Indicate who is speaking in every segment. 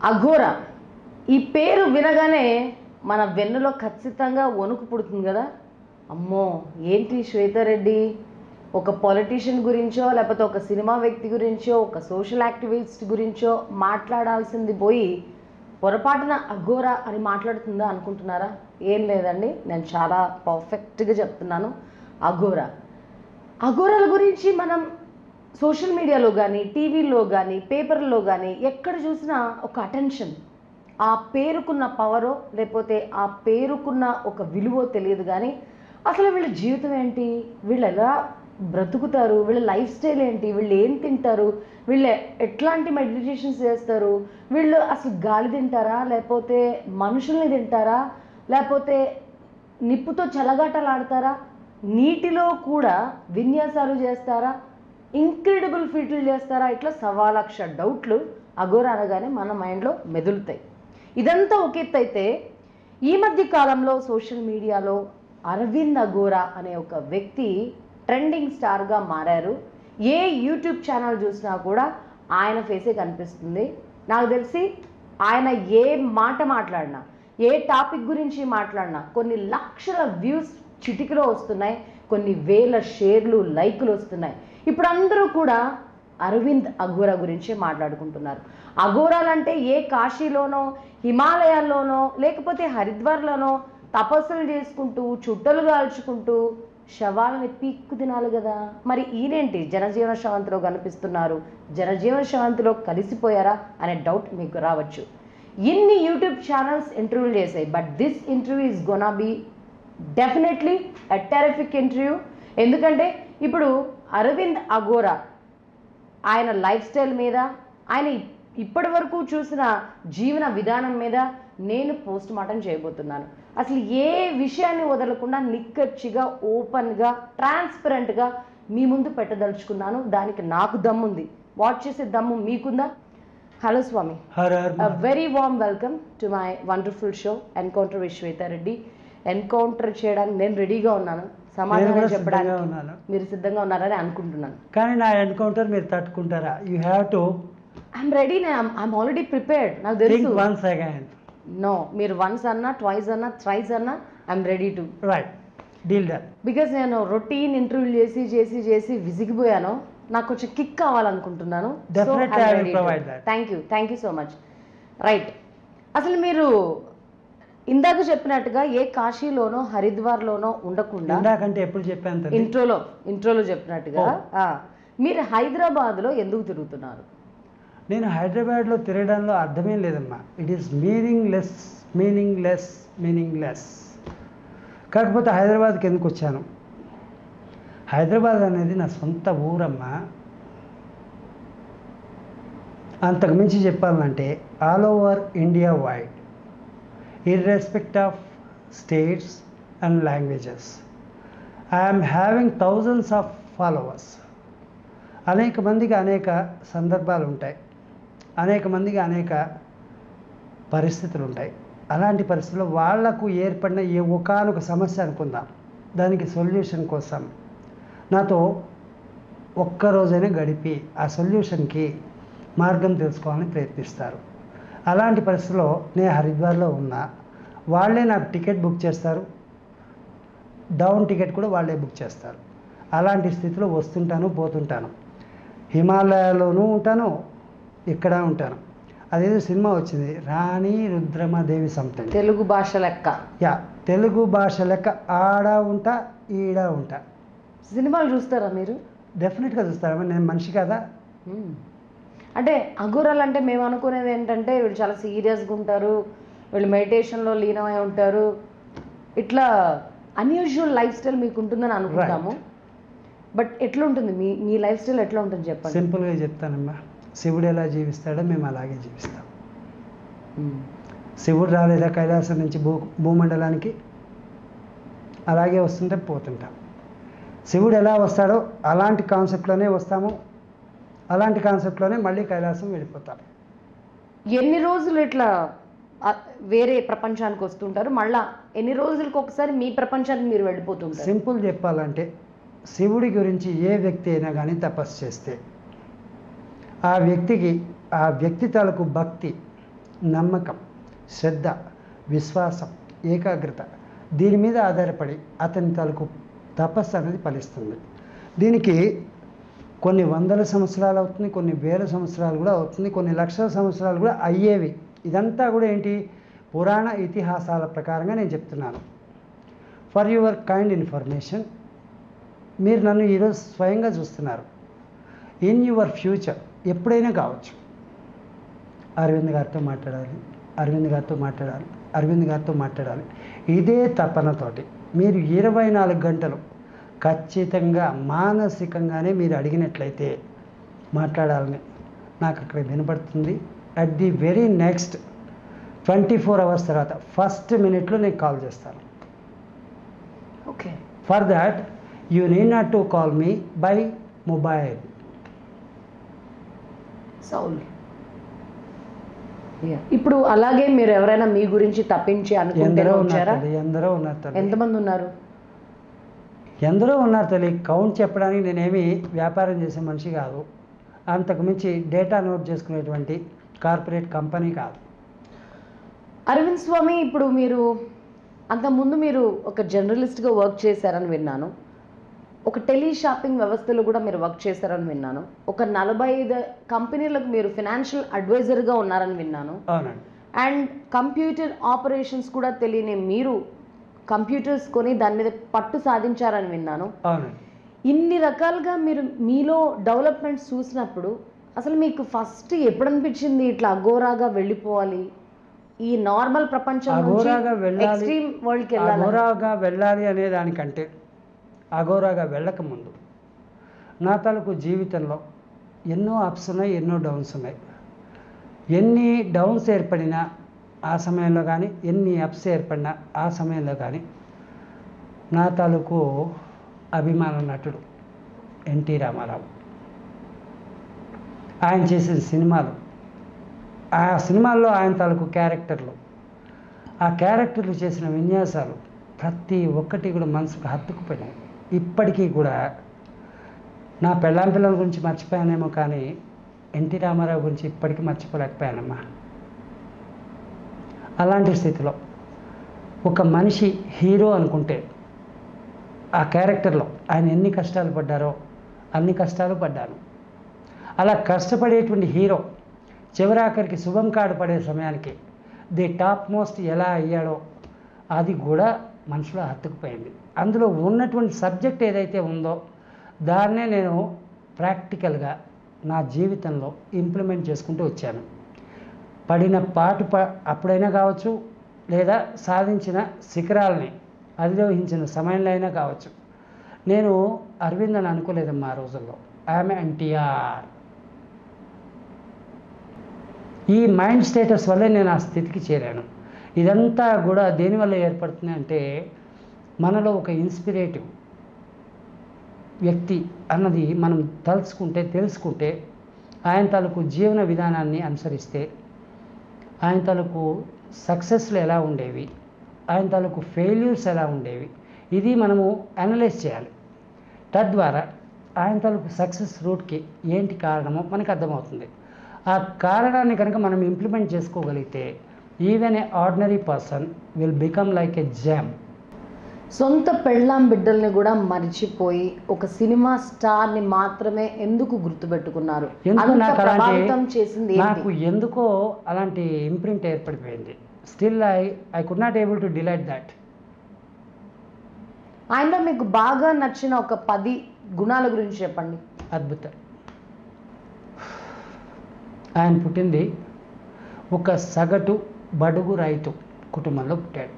Speaker 1: అఘోరా ఈ పేరు వినగానే మన వెన్నులో ఖచ్చితంగా వణుకు పుడుతుంది కదా అమ్మో ఏంటి శ్వేతారెడ్డి ఒక పొలిటీషియన్ గురించో లేకపోతే ఒక సినిమా వ్యక్తి గురించో ఒక సోషల్ యాక్టివిస్ట్ గురించో మాట్లాడాల్సింది పోయి పొరపాటున అఘోరా అని మాట్లాడుతుందా అనుకుంటున్నారా ఏం లేదండి నేను చాలా పర్ఫెక్ట్గా చెప్తున్నాను అఘోరా అఘోరాల గురించి మనం సోషల్ మీడియాలో కానీ టీవీలో కానీ పేపర్లో కానీ ఎక్కడ చూసినా ఒక అటెన్షన్ ఆ పేరుకున్న పవరో లేకపోతే ఆ పేరుకున్న ఒక విలువో తెలియదు కానీ అసలు వీళ్ళ జీవితం ఏంటి వీళ్ళు ఎలా బ్రతుకుతారు వీళ్ళ లైఫ్ స్టైల్ ఏంటి వీళ్ళు ఏం తింటారు వీళ్ళు ఎట్లాంటి మెడిటేషన్స్ చేస్తారు వీళ్ళు అసలు గాలి తింటారా లేకపోతే మనుషుల్ని తింటారా లేకపోతే నిప్పుతో చెలగాటలాడతారా నీటిలో కూడా విన్యాసాలు చేస్తారా ఇంక్రెడిబుల్ ఫీట్లు చేస్తారా ఇట్లా సవా లక్ష డౌట్లు అఘోర అనగానే మన మైండ్లో మెదులుతాయి ఇదంతా ఒక ఎత్తు అయితే ఈ మధ్య కాలంలో సోషల్ మీడియాలో అరవింద్ అఘోరా అనే ఒక వ్యక్తి ట్రెండింగ్ స్టార్గా మారారు ఏ యూట్యూబ్ ఛానల్ చూసినా కూడా ఆయన ఫేసే కనిపిస్తుంది నాకు తెలిసి ఆయన ఏ మాట మాట్లాడినా ఏ టాపిక్ గురించి మాట్లాడినా కొన్ని లక్షల వ్యూస్ చిటికలో వస్తున్నాయి కొన్ని వేల షేర్లు లైకులు వస్తున్నాయి ఇప్పుడు అందరూ కూడా అరవింద్ అఘోరా గురించే మాట్లాడుకుంటున్నారు అఘోరాలంటే ఏ కాశీలోనో హిమాలయాల్లోనో లేకపోతే హరిద్వార్లోనో తపస్సులు చేసుకుంటూ చుట్టలు కాల్చుకుంటూ శవాలని పీక్కు తినాలి కదా మరి ఈయనేంటి జనజీవన శాంతిలో కనిపిస్తున్నారు జనజీవన శాంతిలో కలిసిపోయారా అనే డౌట్ మీకు రావచ్చు ఇన్ని యూట్యూబ్ ఛానల్స్ ఇంటర్వ్యూలు చేశాయి but this interview is gonna be definitely a terrific interview ఎందుకంటే ఇప్పుడు అరవింద్ అఘోరా ఆయన లైఫ్ స్టైల్ మీద ఆయన ఇప్పటి వరకు చూసిన జీవన విధానం మీద నేను పోస్ట్ మార్టం చేయబోతున్నాను అసలు ఏ విషయాన్ని వదలకుండా నిక్కచ్చిగా ఓపెన్గా ట్రాన్స్పరెంట్గా మీ ముందు పెట్టదలుచుకున్నాను దానికి నాకు దమ్ముంది వాచ్ చేసే దమ్ము మీకుందా hello Swami
Speaker 2: Har Har
Speaker 1: A very warm welcome to my wonderful show encounter with Swetha Reddy encounter చేయడానికి నేను రెడీగా ఉన్నాను
Speaker 2: నేను
Speaker 1: సమాధానం
Speaker 2: కూడా సిద్ధంగా
Speaker 1: చెప్పడానికి
Speaker 2: ఉన్నాను
Speaker 1: మీరు సిద్ధంగా ఉన్నారని అనుకుంటున్నాను
Speaker 2: కానీ నా ఎన్కౌంటర్ మీరు తట్టుకుంటారా you have to
Speaker 1: I'm ready I'm already prepared నాకు
Speaker 2: థింక్
Speaker 1: తెలుసు
Speaker 2: వన్స్ అగైన్
Speaker 1: నో మీరు వన్స్ అన్నా ట్వైస్ అన్నా థ్రైస్ అన్నా I'm ready to
Speaker 2: right deal done
Speaker 1: because నేను రొటీన్ ఇంటర్వ్యూ చేసి చేసి చేసి విసిగిపోయాను నాకు కొంచెం కిక్ కావాలనుకుంటున్నాను
Speaker 2: Definitely I will provide that.
Speaker 1: Thank you thank you so much right అసలు మీరు ఇందాక చెప్పినట్టుగా ఏ కాశీలోనో హరిద్వార్లోనో ఉండకుండా
Speaker 2: ఇందాకంటే ఎప్పుడు చెప్పాను తల్లి?
Speaker 1: ఇంట్రోలో ఇంట్రోలో చెప్పినట్టుగా ఆ, మీరు హైదరాబాద్లో ఎందుకు తిరుగుతున్నారు
Speaker 2: నేను హైదరాబాద్లో తిరగడంలో అర్థమేం లేదమ్మా it is meaningless meaningless meaningless కాకపోతే హైదరాబాద్కి ఎందుకు వచ్చాను హైదరాబాద్ అనేది నా సొంత ఊరమ్మా అంతకు మించి చెప్పాలంటే all over India wide irrespective of states and languages I'm having thousands of followers అనేక మందికి అనేక సందర్భాలు ఉంటాయి అనేక మందికి అనేక పరిస్థితులు ఉంటాయి అలాంటి పరిస్థితుల్లో వాళ్లకు ఏర్పడిన ఏ ఒకనొక సమస్య అనుకుందాం దానికి సొల్యూషన్ కోసం నాతో ఒక్కరోజైనా గడిపి ఆ సొల్యూషన్కి మార్గం తెలుసుకోవాలని ప్రయత్నిస్తారు అలాంటి పరిస్థితిలో నేను హరిద్వార్లో ఉన్నా వాళ్ళే నాకు టికెట్ బుక్ చేస్తారు డౌన్ టికెట్ కూడా వాళ్ళే బుక్ చేస్తారు అలాంటి స్థితిలో వస్తుంటాను పోతుంటాను హిమాలయాలోనూ ఉంటాను ఇక్కడ ఉంటాను అదేదో సినిమా వచ్చింది రాణి రుద్రమదేవి సంథింగ్
Speaker 1: తెలుగు భాష లెక్క
Speaker 2: యా తెలుగు భాష లెక్క ఆడ ఉంటా ఈడ ఉంటా
Speaker 1: సినిమాలు చూస్తారా మీరు
Speaker 2: డెఫినెట్గా చూస్తాను నేను మనిషి కదా
Speaker 1: మ్మ్. అంటే అఘోరాలు అంటే మేము అనుకునేది ఏంటంటే వీళ్ళు చాలా సీరియస్గా ఉంటారు వీళ్ళు మెడిటేషన్లో లీనమై ఉంటారు ఇట్లా అన్యూజువల్ లైఫ్ స్టైల్ మీకు ఉంటుందని అనుకుంటాము బట్ ఎట్లా ఉంటుంది మీ మీ లైఫ్ స్టైల్ ఎట్లా ఉంటుంది చెప్పండి
Speaker 2: సింపుల్గా చెప్తానమ్మా శివుడు ఎలా జీవిస్తాడో మేము అలాగే జీవిస్తాం
Speaker 1: మ్మ్.
Speaker 2: శివుడు రాలేదా కైలాసం నుంచి భూ భూమండలానికి అలాగే వస్తుంటే పోతుంటాం శివుడు ఎలా వస్తాడో అలాంటి కాన్సెప్ట్లోనే వస్తాము అలాంటి కాన్సెప్ట్లోనే మళ్ళీ కైలాసం వెళ్ళిపోతాం
Speaker 1: ఎన్ని రోజులు ఇట్లా ఆ, వేరే ప్రపంచానికి వస్తుంటారు మళ్ళా ఎన్ని రోజులకు ఒకసారి మీ ప్రపంచానికి మీరు వెళ్ళిపోతుంటారు
Speaker 2: సింపుల్ చెప్పాలంటే శివుడి గురించి ఏ వ్యక్తి అయినా కానీ తపస్సు చేస్తే ఆ వ్యక్తికి ఆ వ్యక్తి తాలూకు భక్తి నమ్మకం శ్రద్ధ విశ్వాసం ఏకాగ్రత దీని మీద ఆధారపడి అతని తాలూకు తపస్సు అనేది ఫలిస్తుంది దీనికి కొన్ని వందల సంవత్సరాలు అవుతుంది కొన్ని వేల సంవత్సరాలు కూడా అవుతుంది కొన్ని లక్షల సంవత్సరాలు కూడా అయ్యేవి ఇదంతా కూడా ఏంటి పురాణ ఇతిహాసాల ప్రకారంగా నేను చెప్తున్నాను ఫర్ యువర్ కైండ్ ఇన్ఫర్మేషన్ మీరు నన్ను ఈరోజు స్వయంగా చూస్తున్నారు ఇన్ యువర్ ఫ్యూచర్ ఎప్పుడైనా కావచ్చు అరవింద్ గారితో మాట్లాడాలి అరవింద్ గారితో మాట్లాడాలి అరవింద్ గారితో మాట్లాడాలి ఇదే తపనతోటి మీరు ఇరవై నాలుగు గంటలు ఖచ్చితంగా మానసికంగానే మీరు అడిగినట్లయితే మాట్లాడాలని నాకు అక్కడ వినపడుతుంది at the very next twenty four hours తర్వాత ఫస్ట్ మినిట్లో నేను కాల్ చేస్తాను
Speaker 1: okay
Speaker 2: for that you need not to call me by mobile
Speaker 1: సౌల్ Yeah. ఇప్పుడు అలాగే మీరు ఎవరైనా మీ గురించి తప్పించి అనుకుంటే
Speaker 2: ఎందరో ఉన్నారు
Speaker 1: వచ్చారా
Speaker 2: తల్లి ఎందరో ఉన్నారు తల్లి
Speaker 1: ఎంతమంది ఉన్నారు
Speaker 2: ఎందరో ఉన్నారు తల్లి కౌంట్ చెప్పడానికి నేనేమి వ్యాపారం చేసే మనిషి కాదు అంతకు మించి డేటా నోట్ చేసుకునేటువంటి కార్పొరేట్ కంపెనీ కాదు
Speaker 1: అరవింద్ స్వామి ఇప్పుడు మీరు అంతకుముందు మీరు ఒక జర్నలిస్ట్గా వర్క్ చేశారని విన్నాను ఒక టెలి షాపింగ్ వ్యవస్థలో కూడా మీరు వర్క్ చేశారని విన్నాను ఒక నలభై ఐదు కంపెనీలకు మీరు ఫినాన్షియల్ అడ్వైజర్గా ఉన్నారని విన్నాను
Speaker 2: అవునండి
Speaker 1: అండ్ కంప్యూటర్ ఆపరేషన్స్ కూడా తెలియని మీరు కంప్యూటర్స్ కొని దాని మీద పట్టు సాధించారని విన్నాను
Speaker 2: అవునండి
Speaker 1: ఇన్ని రకాలుగా మీరు మీలో డెవలప్మెంట్స్ చూసినప్పుడు అసలు మీకు ఫస్ట్ ఎప్పుడు అనిపించింది ఇట్లా అఘోరాగా వెళ్ళిపోవాలి ఈ నార్మల్ ప్రపంచం
Speaker 2: అఘోరాగా వెళ్ళాలి
Speaker 1: ఎక్స్ట్రీమ్ వరల్డ్కి వెళ్ళాలి
Speaker 2: అఘోరాగా వెళ్ళాలి అనే దానికంటే అఘోరాగా వెళ్ళకముందు నా తాలూకు జీవితంలో ఎన్నో అప్స్ ఉన్నాయి ఎన్నో డౌన్స్ ఉన్నాయి ఎన్ని డౌన్స్ ఏర్పడినా ఆ సమయంలో కానీ ఎన్ని అప్స్ ఏర్పడినా ఆ సమయంలో కానీ నా తాలూకు అభిమాన నటుడు ఎన్టీ రామారావు ఆయన చేసిన సినిమాలు ఆ సినిమాల్లో ఆయన తాలూకు క్యారెక్టర్లు ఆ క్యారెక్టర్లు చేసిన విన్యాసాలు ప్రతి ఒక్కటి కూడా మనసుకు హత్తుకుపోయినాయి ఇప్పటికీ కూడా నా పెళ్ళాం పిల్లల గురించి మర్చిపోయానేమో కానీ ఎన్టీ రామారావు గురించి ఇప్పటికీ మర్చిపోలేకపోయానమ్మా అలాంటి స్థితిలో ఒక మనిషి హీరో అనుకుంటే ఆ క్యారెక్టర్లో ఆయన ఎన్ని కష్టాలు పడ్డారో అన్ని కష్టాలు పడ్డాను అలా కష్టపడేటువంటి హీరో చివరాఖరికి శుభం కాడు పడే సమయానికి ది టాప్ మోస్ట్ ఎలా అయ్యాడో అది కూడా మనసులో హత్తుకుపోయింది అందులో ఉన్నటువంటి సబ్జెక్ట్ ఏదైతే ఉందో దాన్నే నేను ప్రాక్టికల్గా నా జీవితంలో ఇంప్లిమెంట్ చేసుకుంటూ వచ్చాను పడిన పాటు ప అప్పుడైనా కావచ్చు లేదా సాధించిన శిఖరాలని అధిరోహించిన సమయంలో అయినా కావచ్చు నేను అరవింద్ అని అనుకోలేదమ్మా ఆ రోజుల్లో ఆమె ఎన్టీఆర్ ఈ మైండ్ స్టేటస్ వల్లే నేను ఆ స్థితికి చేరాను ఇదంతా కూడా దేనివల్ల ఏర్పడుతుంది అంటే మనలో ఒక ఇన్స్పిరేటివ్ వ్యక్తి అన్నది మనం తలుచుకుంటే తెలుసుకుంటే ఆయన తాలూకు జీవన విధానాన్ని అనుసరిస్తే ఆయన తాలూకు సక్సెస్లు ఎలా ఉండేవి ఆయన తాలూకు ఫెయిల్యూర్స్ ఎలా ఉండేవి ఇది మనము అనలైజ్ చేయాలి తద్వారా ఆయన తాలూకు సక్సెస్ రూట్కి ఏంటి కారణమో మనకు అర్థమవుతుంది ఆ కారణాన్ని కనుక మనం ఇంప్లిమెంట్ చేసుకోగలిగితే even a ordinary person will become like a jam
Speaker 1: సొంత పెళ్ళాం బిడ్డల్ని కూడా మర్చిపోయి ఒక సినిమా స్టార్ ని మాత్రమే ఎందుకు గుర్తుపెట్టుకున్నారు
Speaker 2: ఎందుకు
Speaker 1: అంత
Speaker 2: నాకు
Speaker 1: ప్రభావితం
Speaker 2: అలాంటి
Speaker 1: చేసింది
Speaker 2: నాకు
Speaker 1: ఏంటి
Speaker 2: ఎందుకో అలాంటి ఇంప్రింట్ ఏర్పడిపోయింది still I I could not able to delete that
Speaker 1: ఆయనలో మీకు బాగా నచ్చిన ఒక పది గుణాల గురించి చెప్పండి
Speaker 2: అద్భుతం ఆయన పుట్టింది ఒక సగటు బడుగు రైతు కుటుంబంలో పుట్టాడు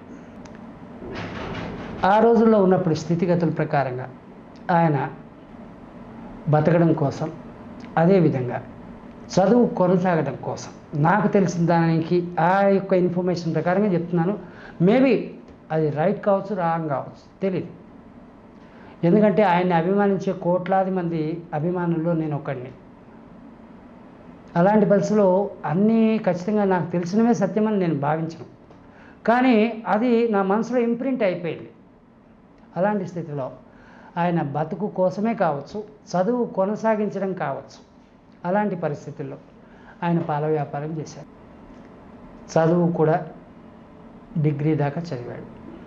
Speaker 2: ఆ రోజుల్లో ఉన్నప్పుడు స్థితిగతుల ప్రకారంగా ఆయన బతకడం కోసం అదేవిధంగా చదువు కొనసాగడం కోసం నాకు తెలిసిన దానికి ఆ యొక్క ఇన్ఫర్మేషన్ ప్రకారంగా చెప్తున్నాను మేబీ అది రైట్ కావచ్చు రాంగ్ కావచ్చు తెలియదు ఎందుకంటే ఆయన్ని అభిమానించే కోట్లాది మంది అభిమానుల్లో నేను ఒకడిని అలాంటి పరిస్థితిలో అన్నీ ఖచ్చితంగా నాకు తెలిసినవే సత్యమని నేను భావించను కానీ అది నా మనసులో ఇంప్రింట్ అయిపోయింది అలాంటి స్థితిలో ఆయన బతుకు కోసమే కావచ్చు చదువు కొనసాగించడం కావచ్చు అలాంటి పరిస్థితుల్లో ఆయన పాల వ్యాపారం చేశారు చదువు కూడా డిగ్రీ దాకా చదివాడు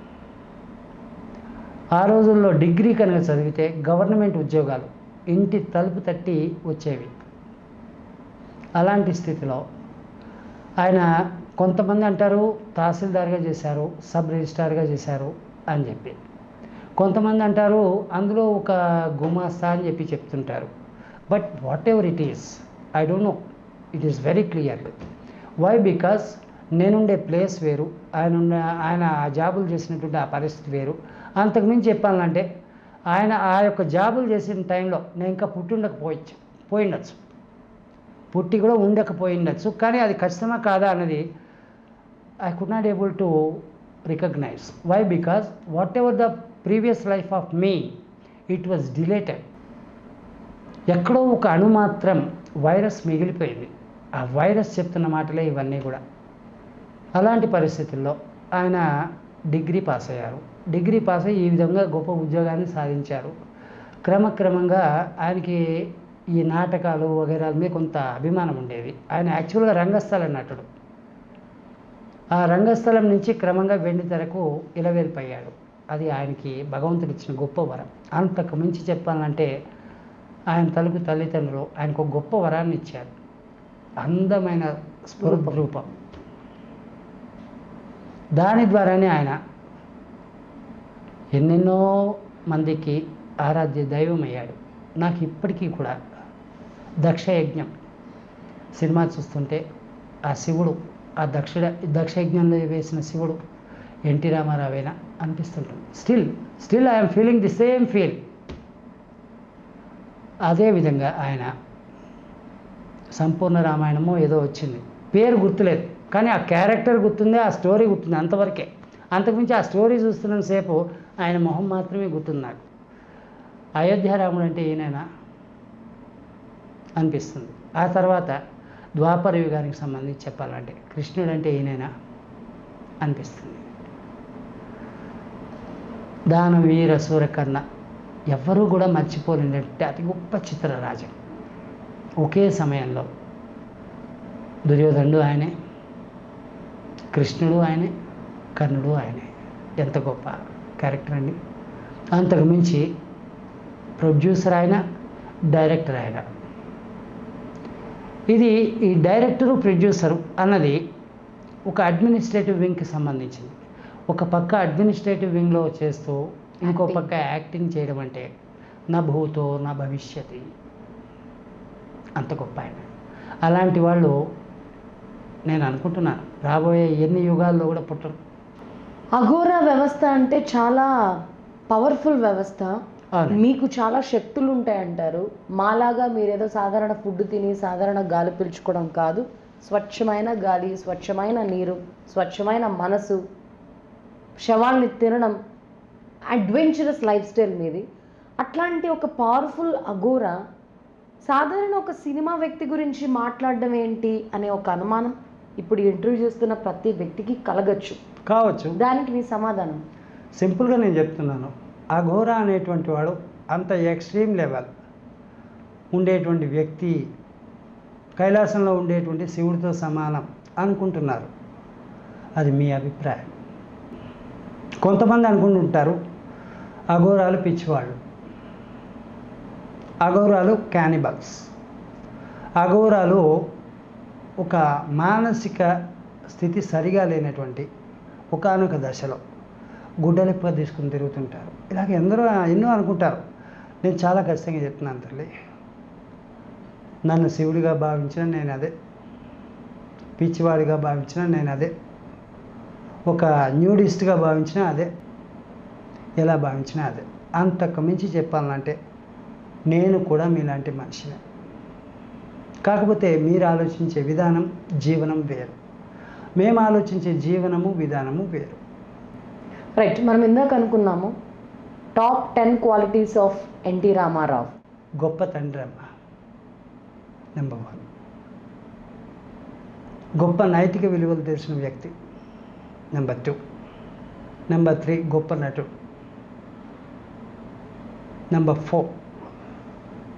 Speaker 2: ఆ రోజుల్లో డిగ్రీ కనుక చదివితే గవర్నమెంట్ ఉద్యోగాలు ఇంటి తలుపు తట్టి వచ్చేవి అలాంటి స్థితిలో ఆయన కొంతమంది అంటారు తహసీల్దార్గా చేశారు సబ్ రిజిస్ట్రార్గా చేశారు అని చెప్పి కొంతమంది అంటారు అందులో ఒక గుమాస్తా అని చెప్పి చెప్తుంటారు but whatever it is I don't know it is very clear why because నేనుండే ప్లేస్ వేరు ఆయన ఉన్న ఆయన ఆ జాబులు చేసినటువంటి ఆ పరిస్థితి వేరు అంతకుమించి చెప్పాలంటే ఆయన ఆ యొక్క జాబులు చేసిన టైంలో నేను ఇంకా పుట్టుండకపోవచ్చు పోయిండొచ్చు పుట్టి కూడా ఉండకపోయిండొచ్చు కానీ అది ఖచ్చితమా కాదా అన్నది I could not able to recognise why because whatever the previous life of me it was deleted ఎక్కడో ఒక అణు మాత్రం వైరస్ మిగిలిపోయింది ఆ వైరస్ చెప్తున్న మాటలే ఇవన్నీ కూడా అలాంటి పరిస్థితుల్లో ఆయన డిగ్రీ పాస్ అయ్యారు డిగ్రీ పాస్ అయ్యి ఈ విధంగా గొప్ప ఉద్యోగాన్ని సాధించారు క్రమక్రమంగా ఆయనకి ఈ నాటకాలు వగైరాల మీద కొంత అభిమానం ఉండేది ఆయన యాక్చువల్గా రంగస్థల నటుడు ఆ రంగస్థలం నుంచి క్రమంగా వెండి తెరకు ఇలవేల్పయ్యాడు అది ఆయనకి భగవంతుడు ఇచ్చిన గొప్ప వరం అంతకు మించి చెప్పాలంటే ఆయన తలుపు తల్లిదండ్రులు ఆయనకు ఒక గొప్ప వరాన్ని ఇచ్చారు అందమైన స్వరూప రూపం దాని ద్వారానే ఆయన ఎన్నెన్నో మందికి ఆరాధ్య దైవం అయ్యాడు నాకు ఇప్పటికీ కూడా దక్షయజ్ఞం సినిమా చూస్తుంటే ఆ శివుడు ఆ దక్ష దక్షయజ్ఞంలో వేసిన శివుడు ఎన్టీ రామారావేనా అనిపిస్తుంటుంది still still I'm feeling the same feel అదేవిధంగా ఆయన సంపూర్ణ రామాయణమో ఏదో వచ్చింది పేరు గుర్తులేదు కానీ ఆ క్యారెక్టర్ గుర్తుంది ఆ స్టోరీ గుర్తుంది అంతవరకే అంతకుమించి ఆ స్టోరీ చూస్తున్నంతసేపు ఆయన మొహం మాత్రమే గుర్తుంది నాకు అయోధ్య రాముడు అంటే ఈయనైనా అనిపిస్తుంది ఆ తర్వాత ద్వాపర యుగానికి సంబంధించి చెప్పాలంటే కృష్ణుడు అంటే ఈయనైనా అనిపిస్తుంది దాన వీర సూరకర్ణ ఎవ్వరూ కూడా మర్చిపోలేనట్టు అతి గొప్ప చిత్రరాజం ఒకే సమయంలో దుర్యోధనుడు ఆయనే కృష్ణుడు ఆయనే కర్ణుడు ఆయనే ఎంత గొప్ప క్యారెక్టర్ అండి అంతకు మించి ప్రొడ్యూసర్ ఆయన డైరెక్టర్ ఆయన ఇది ఈ డైరెక్టరు ప్రొడ్యూసరు అన్నది ఒక అడ్మినిస్ట్రేటివ్ వింగ్కి సంబంధించింది ఒక పక్క అడ్మినిస్ట్రేటివ్ వింగ్లో చేస్తూ ఇంకో
Speaker 1: Acting.
Speaker 2: పక్క యాక్టింగ్ చేయడం అంటే నా భూతో నా భవిష్యతి అంత గొప్ప ఆయన అలాంటి వాళ్ళు నేను అనుకుంటున్నాను రాబోయే ఎన్ని యుగాల్లో కూడా పుట్టరు
Speaker 1: అఘోరా వ్యవస్థ అంటే చాలా పవర్ఫుల్ వ్యవస్థ
Speaker 2: అవును.
Speaker 1: మీకు చాలా శక్తులు ఉంటాయంటారు మాలాగా మీరేదో సాధారణ ఫుడ్ తిని సాధారణ గాలి పీల్చుకోవడం కాదు స్వచ్ఛమైన గాలి స్వచ్ఛమైన నీరు స్వచ్ఛమైన మనసు శవాల్ని తినడం అడ్వెంచరస్ లైఫ్ స్టైల్ మీది అట్లాంటి ఒక పవర్ఫుల్ అఘోరా సాధారణ ఒక సినిమా వ్యక్తి గురించి మాట్లాడడం ఏంటి అనే ఒక అనుమానం ఇప్పుడు ఇంటర్వ్యూ చేస్తున్న ప్రతి వ్యక్తికి కలగచ్చు
Speaker 2: కావచ్చు
Speaker 1: దానికి మీ సమాధానం
Speaker 2: సింపుల్గా నేను చెప్తున్నాను అఘోరా అనేటువంటి వాడు అంత ఎక్స్ట్రీమ్ లెవెల్ ఉండేటువంటి వ్యక్తి కైలాసంలో ఉండేటువంటి శివుడితో సమానం అనుకుంటున్నారు అది మీ అభిప్రాయం కొంతమంది అనుకుంటుంటారు అఘోరాలు పిచ్చివాళ్ళు అఘోరాలు క్యానిబల్స్ అఘోరాలు ఒక మానసిక స్థితి సరిగా లేనటువంటి ఒకానొక దశలో గుడ్డలెప్ప తీసుకుని తిరుగుతుంటారు ఇలాగ ఎందరో ఎన్నో అనుకుంటారు నేను చాలా ఖచ్చితంగా చెప్తున్నాను తల్లి నన్ను శివుడిగా భావించిన నేను అదే పిచ్చివాడిగా భావించిన నేను అదే ఒక న్యూడిస్ట్గా భావించిన అదే ఎలా భావించినా అదే అంతకు మించి చెప్పాలంటే నేను కూడా మీలాంటి మనిషినే కాకపోతే మీరు ఆలోచించే విధానం జీవనం వేరు మేము ఆలోచించే జీవనము విధానము వేరు
Speaker 1: రైట్ మనం ఇందాక అనుకున్నాము top ten qualities of NT Rama Rao
Speaker 2: గొప్ప తండ్రి అమ్మ నెంబర్ వన్ గొప్ప నైతిక విలువలు తెలిసిన వ్యక్తి నెంబర్ టూ నెంబర్ త్రీ గొప్ప నటుడు నెంబర్ ఫోర్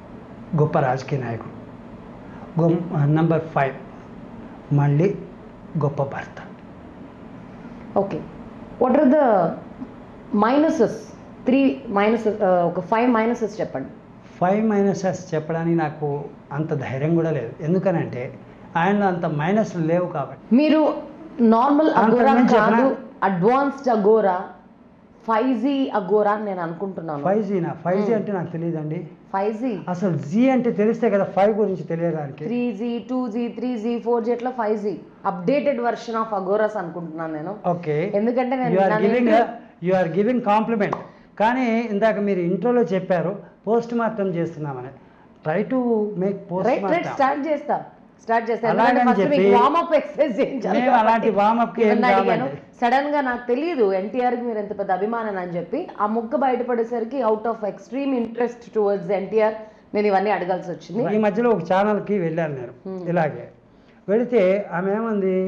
Speaker 2: గొప్ప రాజకీయ నాయకుడు గొ నెంబర్ ఫైవ్ మళ్ళీ గొప్ప భర్త
Speaker 1: okay what are the minuses three minuses ఒక ఫైవ్ మైనసెస్ చెప్పండి
Speaker 2: ఫైవ్ మైనసెస్ చెప్పడానికి నాకు అంత ధైర్యం కూడా లేదు ఎందుకనంటే ఆయనలో అంత మైనస్ లేవు కాబట్టి
Speaker 1: మీరు నార్మల్
Speaker 2: అంతకు
Speaker 1: అగోరా
Speaker 2: మించి
Speaker 1: కాదు
Speaker 2: చెప్పనా?
Speaker 1: Advanced Aghora five G Aghora అని నేను అనుకుంటున్నాను
Speaker 2: ఫైవ్ జీనా ఫైవ్ జీ
Speaker 1: Hmm.
Speaker 2: అంటే నాకు తెలియదండి
Speaker 1: ఫైవ్ జీ
Speaker 2: అసలు జీ అంటే తెలిస్తే కదా ఫైవ్ గురించి తెలియడానికి
Speaker 1: three G two G three G four G అట్లా five G updated version of Aghoras అనుకుంటున్నాను నేను
Speaker 2: ఓకే
Speaker 1: ఎందుకంటే నేను
Speaker 2: యు ఆర్
Speaker 1: నన్ను
Speaker 2: గివింగ్
Speaker 1: ఇంటి-
Speaker 2: యు ఆర్ గివింగ్ కాంప్లిమెంట్ కానీ ఇందాక మీరు ఇంట్రోలో చెప్పారు పోస్ట్ మార్టం చేస్తున్నామని try to make post
Speaker 1: right right
Speaker 2: mortem
Speaker 1: start చేస్తా స్టార్ట్ చేస్తా
Speaker 2: అలాగని
Speaker 1: ఎందుకంటే ఫస్ట్ మీకు
Speaker 2: చెప్పి
Speaker 1: వార్మప్ ఎక్సర్సైజ్ చేయించాలి
Speaker 2: మేము అలాంటి warm-up కి ఏం
Speaker 1: అడిగాను
Speaker 2: రామండి.
Speaker 1: సడన్ గా నాకు తెలియదు ఎన్టీఆర్ కి మీరు ఎంత పెద్ద అభిమానం అని చెప్పి ఆ ముక్క బయటపడేసరికి out of extreme interest towards NTR నేను ఇవన్నీ అడగాల్సి వచ్చింది
Speaker 2: ఈ మధ్యలో ఒక ఛానల్కి వెళ్ళాను నేను
Speaker 1: Hmm.
Speaker 2: ఇలాగే వెళితే ఆమె ఏమంది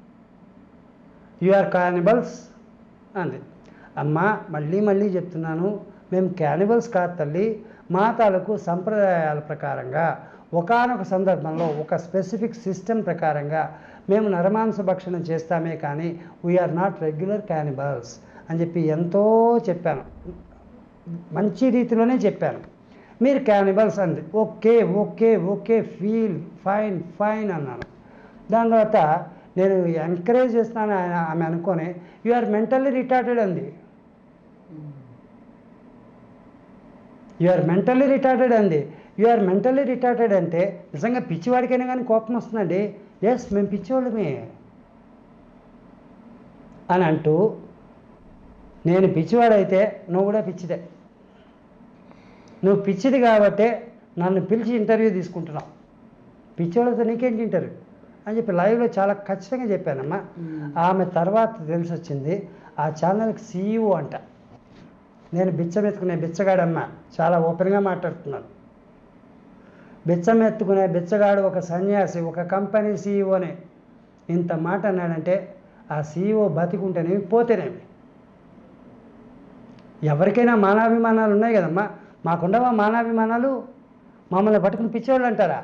Speaker 2: యు ఆర్ క్యానిబల్స్ అంది అమ్మ మళ్ళీ మళ్ళీ చెప్తున్నాను మేము క్యానిబల్స్ కాదు తల్లి మా తాలూకు సంప్రదాయాల ప్రకారంగా ఒకానొక సందర్భంలో ఒక స్పెసిఫిక్ సిస్టమ్ ప్రకారంగా మేము నరమాంస భక్షణం చేస్తామే కానీ వీఆర్ నాట్ రెగ్యులర్ క్యానిబల్స్ అని చెప్పి ఎంతో చెప్పాను మంచి రీతిలోనే చెప్పాను మీరు క్యానిబల్స్ అంది okay okay okay feel fine fine అన్నాను దాని తర్వాత నేను ఎంకరేజ్ చేస్తాను ఆయన ఆమె అనుకొని యు ఆర్ మెంటల్లీ రిటార్టెడ్ అంది యు ఆర్ మెంటల్లీ రిటార్టెడ్ అంది యు ఆర్ మెంటల్లీ రిటార్టెడ్ అంటే నిజంగా పిచ్చివాడికైనా కానీ కోపం వస్తుందండి ఎస్ మేము పిచ్చివాళ్ళమే అని అంటూ నేను పిచ్చివాడైతే నువ్వు కూడా పిచ్చిదే నువ్వు పిచ్చిది కాబట్టే నన్ను పిలిచి ఇంటర్వ్యూ తీసుకుంటున్నావు పిచ్చివాళ్ళతో నీకేంటి ఇంటర్వ్యూ అని చెప్పి లైవ్లో చాలా ఖచ్చితంగా చెప్పానమ్మా ఆమె తర్వాత తెలిసి వచ్చింది ఆ ఛానల్కి సీఈఓ అంట నేను బిచ్చమెత్తుకునే బిచ్చగాడమ్మ చాలా ఓపెన్గా మాట్లాడుతున్నాను బిచ్చమెత్తుకునే బిచ్చగాడు ఒక సన్యాసి ఒక కంపెనీ సీఈఓనే ఇంత మాట అన్నాడంటే ఆ సీఈఓ బతికుంటేనేమి పోతేనేమి ఎవరికైనా మానాభిమానాలు ఉన్నాయి కదమ్మా మాకుండవా మానాభిమానాలు మమ్మల్ని పట్టుకుని పిచ్చోళ్ళు అంటారా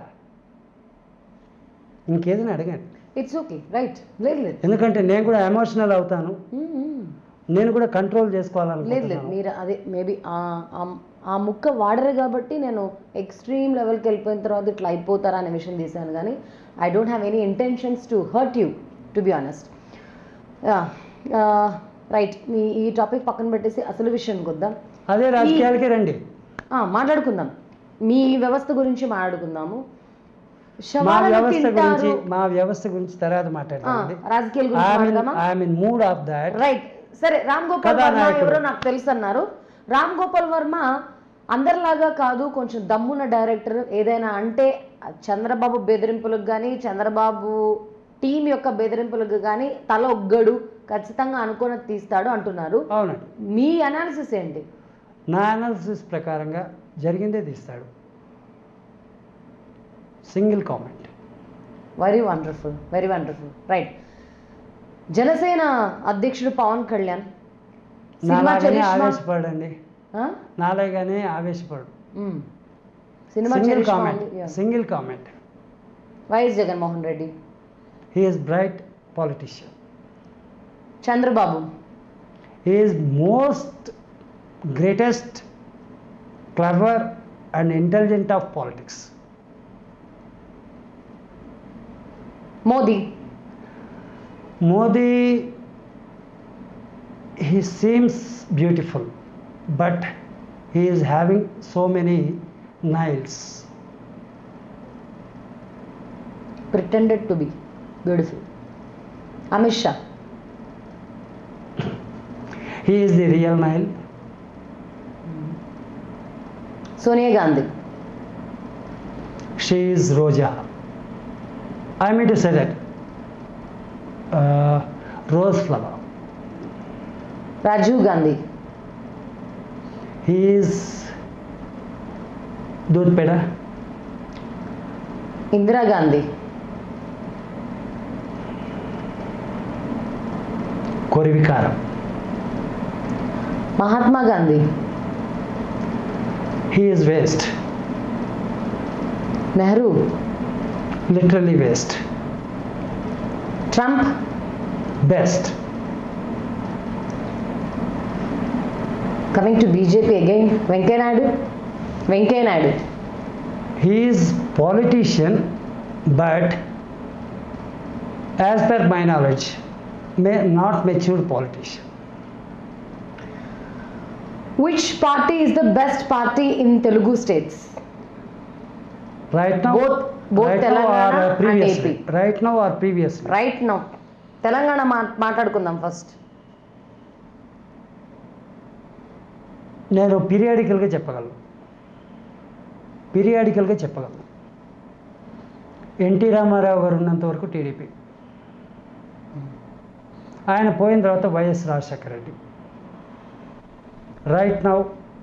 Speaker 2: ఇంకేదైనా అడగండి
Speaker 1: ఇట్స్ ఓకే రైట్ లేదు లేదు
Speaker 2: ఎందుకంటే నేను కూడా ఎమోషనల్ అవుతాను
Speaker 1: మ్మ్, మ్మ్.
Speaker 2: నేను కూడా కంట్రోల్
Speaker 1: లేదు లేదు
Speaker 2: చేసుకోవాలనుకుంటున్నాను
Speaker 1: మీరు అదే మేబీ ఆ ముక్క వాడరు కాబట్టి నేను ఎక్స్ట్రీమ్ లెవెల్కి వెళ్ళిపోయిన తర్వాత ఇట్లా అయిపోతారా అనే విషయం తీశాను కానీ I don't have any intentions to hurt you to be honest right మీ ఈ టాపిక్ పక్కన పెట్టేసి అసలు విషయానికి వద్దాం
Speaker 2: అదే రాజకీయాలకే రండి
Speaker 1: ఆ, మాట్లాడుకుందాం మీ వ్యవస్థ గురించి మాట్లాడుకుందాము
Speaker 2: మా
Speaker 1: శవాలను
Speaker 2: వ్యవస్థ గురించి
Speaker 1: తింటారు
Speaker 2: మా వ్యవస్థ గురించి తర్వాత
Speaker 1: ఆ,
Speaker 2: మాట్లాడతామండి
Speaker 1: రాజకీయాల గురించి మాట్లాడదామా
Speaker 2: I mean mood of that
Speaker 1: right సరే రామ్ గోపాల్ వర్మ
Speaker 2: కథానాయకుడు.
Speaker 1: ఎవరో నాకు తెలుసు అన్నారు రామ్ గోపాల్ వర్మ అందరిలాగా కాదు కొంచెం దమ్మున్న డైరెక్టర్ ఏదైనా అంటే చంద్రబాబు బెదిరింపులకు కానీ చంద్రబాబు టీం యొక్క బెదిరింపులకు కానీ తల ఒగ్గడు ఖచ్చితంగా అనుకుని తీస్తాడు అంటున్నారు
Speaker 2: అవునండి
Speaker 1: మీ అనాలిసిస్ ఏంటి
Speaker 2: నా అనాలిసిస్ ప్రకారంగా జరిగిందే తీస్తాడు single comment
Speaker 1: very wonderful very wonderful right Janasena అధ్యక్షుడు పవన్ కళ్యాణ్ సినిమా
Speaker 2: నాలాగానే
Speaker 1: చరిష్మా
Speaker 2: ఆవేశపడండి నాలాగానే ఆవేశపడు
Speaker 1: సినిమా
Speaker 2: సింగిల్
Speaker 1: చరిష్మా
Speaker 2: కామెంట్
Speaker 1: ఉంది. Yeah.
Speaker 2: సింగిల్ కామెంట్
Speaker 1: YS Jaganmohan Reddy
Speaker 2: he is bright politician
Speaker 1: Chandrababu
Speaker 2: he is most greatest clever and intelligent of politics
Speaker 1: Modi
Speaker 2: modi he seems beautiful but he is having so many nails
Speaker 1: pretended to be beautiful Amit Shah
Speaker 2: he is the real nile
Speaker 1: Sonia Gandhi
Speaker 2: she is roja i mean to say that uh, rose flower
Speaker 1: Rajiv Gandhi
Speaker 2: he is doodh peda
Speaker 1: Indira Gandhi
Speaker 2: కొరివికారం
Speaker 1: Mahatma Gandhi
Speaker 2: he is waste
Speaker 1: Nehru
Speaker 2: literally waste
Speaker 1: Trump
Speaker 2: best.
Speaker 1: Coming to BJP again Venkaiah Naidu Venkaiah Naidu
Speaker 2: He is politician, but as per my knowledge, may not mature politician.
Speaker 1: Which party is the best party in Telugu states
Speaker 2: Right now,
Speaker 1: Both- both
Speaker 2: right now
Speaker 1: Telangana
Speaker 2: or uh,
Speaker 1: and
Speaker 2: previously.
Speaker 1: AP.
Speaker 2: Right now or previously.
Speaker 1: Right now Telangana మా మాట్లాడుకుందాం first
Speaker 2: నేను పీరియాడికల్గా చెప్పగలను పీరియాడికల్గా చెప్పగలను NT Ramarao గారు ఉన్నంత వరకు TDP ఆయన పోయిన తర్వాత వైఎస్ రాజశేఖర రెడ్డి రైట్ నౌ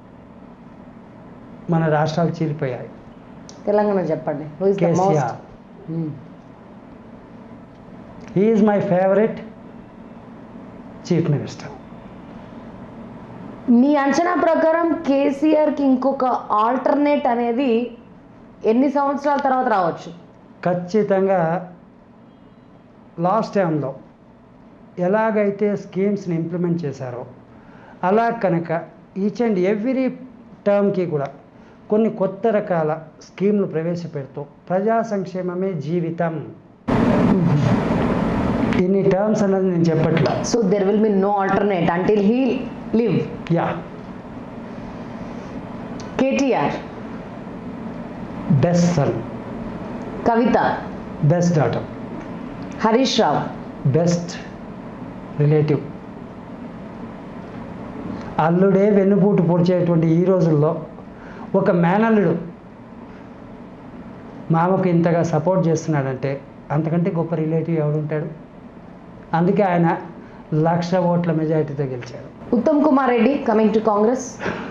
Speaker 2: మన రాష్ట్రాలు చీలిపోయాయి
Speaker 1: తెలంగాణ చెప్పండి who is the
Speaker 2: KCR
Speaker 1: most
Speaker 2: is my favourite chief minister
Speaker 1: మీ అంచనా ప్రకారం కేసీఆర్కి ఇంకొక ఆల్టర్నేట్ అనేది ఎన్ని సంవత్సరాల తర్వాత రావచ్చు
Speaker 2: ఖచ్చితంగా లాస్ట్ టైంలో ఎలాగైతే స్కీమ్స్ని ఇంప్లిమెంట్ చేశారో అలా కనుక ఈచ్ అండ్ ఎవ్రీ టర్మ్కి కూడా కొన్ని కొత్త రకాల స్కీమ్లు ప్రవేశపెడుతూ ప్రజా సంక్షేమమే జీవితం ఇన్ని టర్మ్స్ అన్నది నేను చెప్పట్లా
Speaker 1: so there will be no alternate until he live
Speaker 2: yeah
Speaker 1: KTR
Speaker 2: best son
Speaker 1: Kavitha
Speaker 2: best daughter
Speaker 1: Harish Rao
Speaker 2: best relative అల్లుడే వెన్నుపూటు పొడిచేటువంటి ఈ రోజుల్లో ఒక మేనల్లుడు మామకు ఇంతగా సపోర్ట్ చేస్తున్నాడంటే అంతకంటే గొప్ప రిలేటివ్ ఎవడుంటాడు అందుకే ఆయన లక్ష ఓట్ల మెజారిటీతో గెలిచాడు
Speaker 1: ఉత్తమ్ కుమార్ రెడ్డి కమింగ్ టు కాంగ్రెస్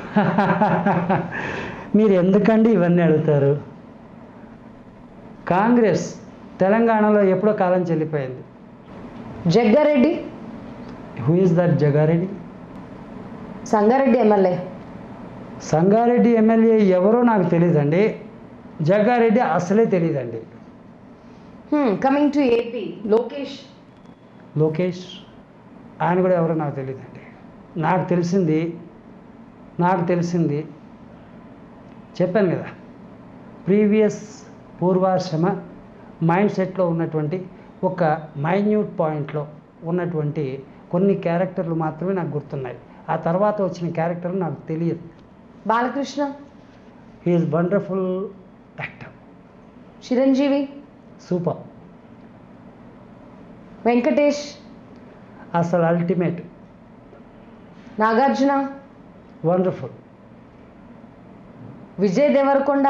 Speaker 2: మీరు ఎందుకండి ఇవన్నీ అడుగుతారు కాంగ్రెస్ తెలంగాణలో ఎప్పుడో కాలం చెల్లిపోయింది
Speaker 1: Jaggareddy
Speaker 2: who is that Jaggareddy
Speaker 1: Sangareddy MLA
Speaker 2: Sangareddy MLA ఎవరో నాకు తెలియదండి జగ్గారెడ్డి అసలే తెలియదండి
Speaker 1: coming to AP Lokesh
Speaker 2: Lokesh ఆయన కూడా ఎవరో నాకు తెలియదండి నాకు తెలిసింది నాకు తెలిసింది చెప్పాను కదా ప్రీవియస్ పూర్వాశ్రమ మైండ్ సెట్లో ఉన్నటువంటి ఒక మైన్యూట్ పాయింట్లో ఉన్నటువంటి కొన్ని క్యారెక్టర్లు మాత్రమే నాకు గుర్తున్నాయి ఆ తర్వాత వచ్చిన క్యారెక్టర్లు నాకు తెలియదు
Speaker 1: Balakrishna
Speaker 2: he is wonderful actor
Speaker 1: Chiranjeevi
Speaker 2: super
Speaker 1: Venkatesh
Speaker 2: అసలు ultimate
Speaker 1: Nagarjuna
Speaker 2: wonderful
Speaker 1: Vijay Devarakonda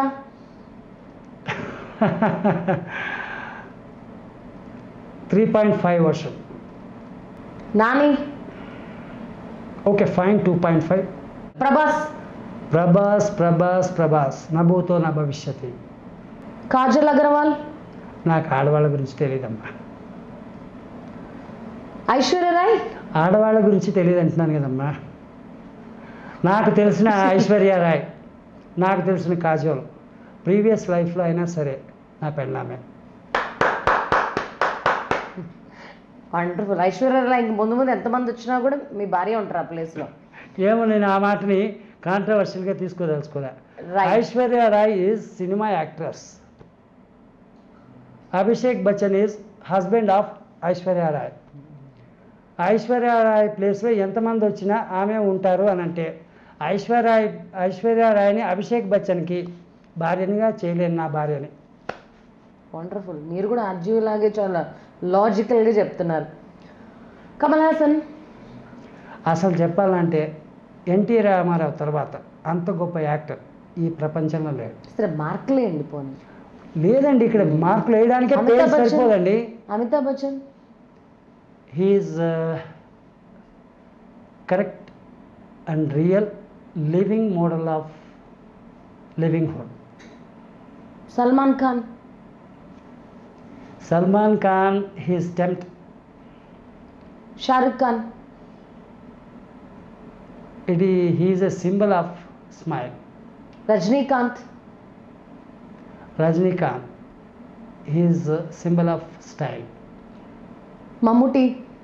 Speaker 2: three point five version
Speaker 1: Nani
Speaker 2: okay fine two point five
Speaker 1: Prabhas
Speaker 2: Prabhas Prabhas Prabhas నభూతో నా భవిష్యతి
Speaker 1: కాజల్ అగర్వాల్
Speaker 2: నాకు ఆడవాళ్ళ గురించి తెలియదమ్మా
Speaker 1: ఐశ్వర్య రాయ్
Speaker 2: ఆడవాళ్ళ గురించి తెలియదు అంటున్నాను కదమ్మా నాకు తెలిసిన ఐశ్వర్య రాయ్ నాకు తెలిసిన కాజోల్ ప్రీవియస్ లైఫ్లో అయినా సరే నా పెళ్ళామే
Speaker 1: వండర్ఫుల్ ఐశ్వర్య రాయ్ ఇంక ముందు ముందు ఎంతమంది వచ్చినా కూడా మీ భార్య ఉంటారు ఆ ప్లేస్లో
Speaker 2: ఏమో నేను ఆ మాటని కాంట్రవర్షియల్గా తీసుకోదలుచుకోలే
Speaker 1: Right.
Speaker 2: Aishwarya Rai is cinema actress Abhishek Bachchan is husband of Aishwarya Rai Aishwarya Rai ప్లేస్లో ఎంతమంది వచ్చినా ఆమె ఉంటారు అని అంటే ఐశ్వర్య ఐశ్వర్య రాయ్ని అభిషేక్ బచ్చన్కి భార్యనిగా చేయలేను నా భార్యని
Speaker 1: వండర్ఫుల్ మీరు కూడా ఆర్జీవి లాగే చాలా లాజికల్గా చెప్తున్నారు కమల్ హాసన్
Speaker 2: అసలు చెప్పాలంటే ఎన్టీ రామారావు తర్వాత అంత గొప్ప యాక్టర్ ఈ ప్రపంచంలో లేడు
Speaker 1: సరే మార్కులే అండి పోనీ
Speaker 2: లేదండి ఇక్కడ మార్కులు వేయడానికే పేరు
Speaker 1: అమితాబ్ బచ్చన్.
Speaker 2: సరిపోదండి
Speaker 1: Amitabh Bachchan
Speaker 2: he is correct and real living model of living hood
Speaker 1: Salman Khan
Speaker 2: Salman Khan he's tempt
Speaker 1: Shahrukh Khan
Speaker 2: it he is a symbol of smile
Speaker 1: Rajinikanth
Speaker 2: Rajinikanth he is symbol of style
Speaker 1: Mammootty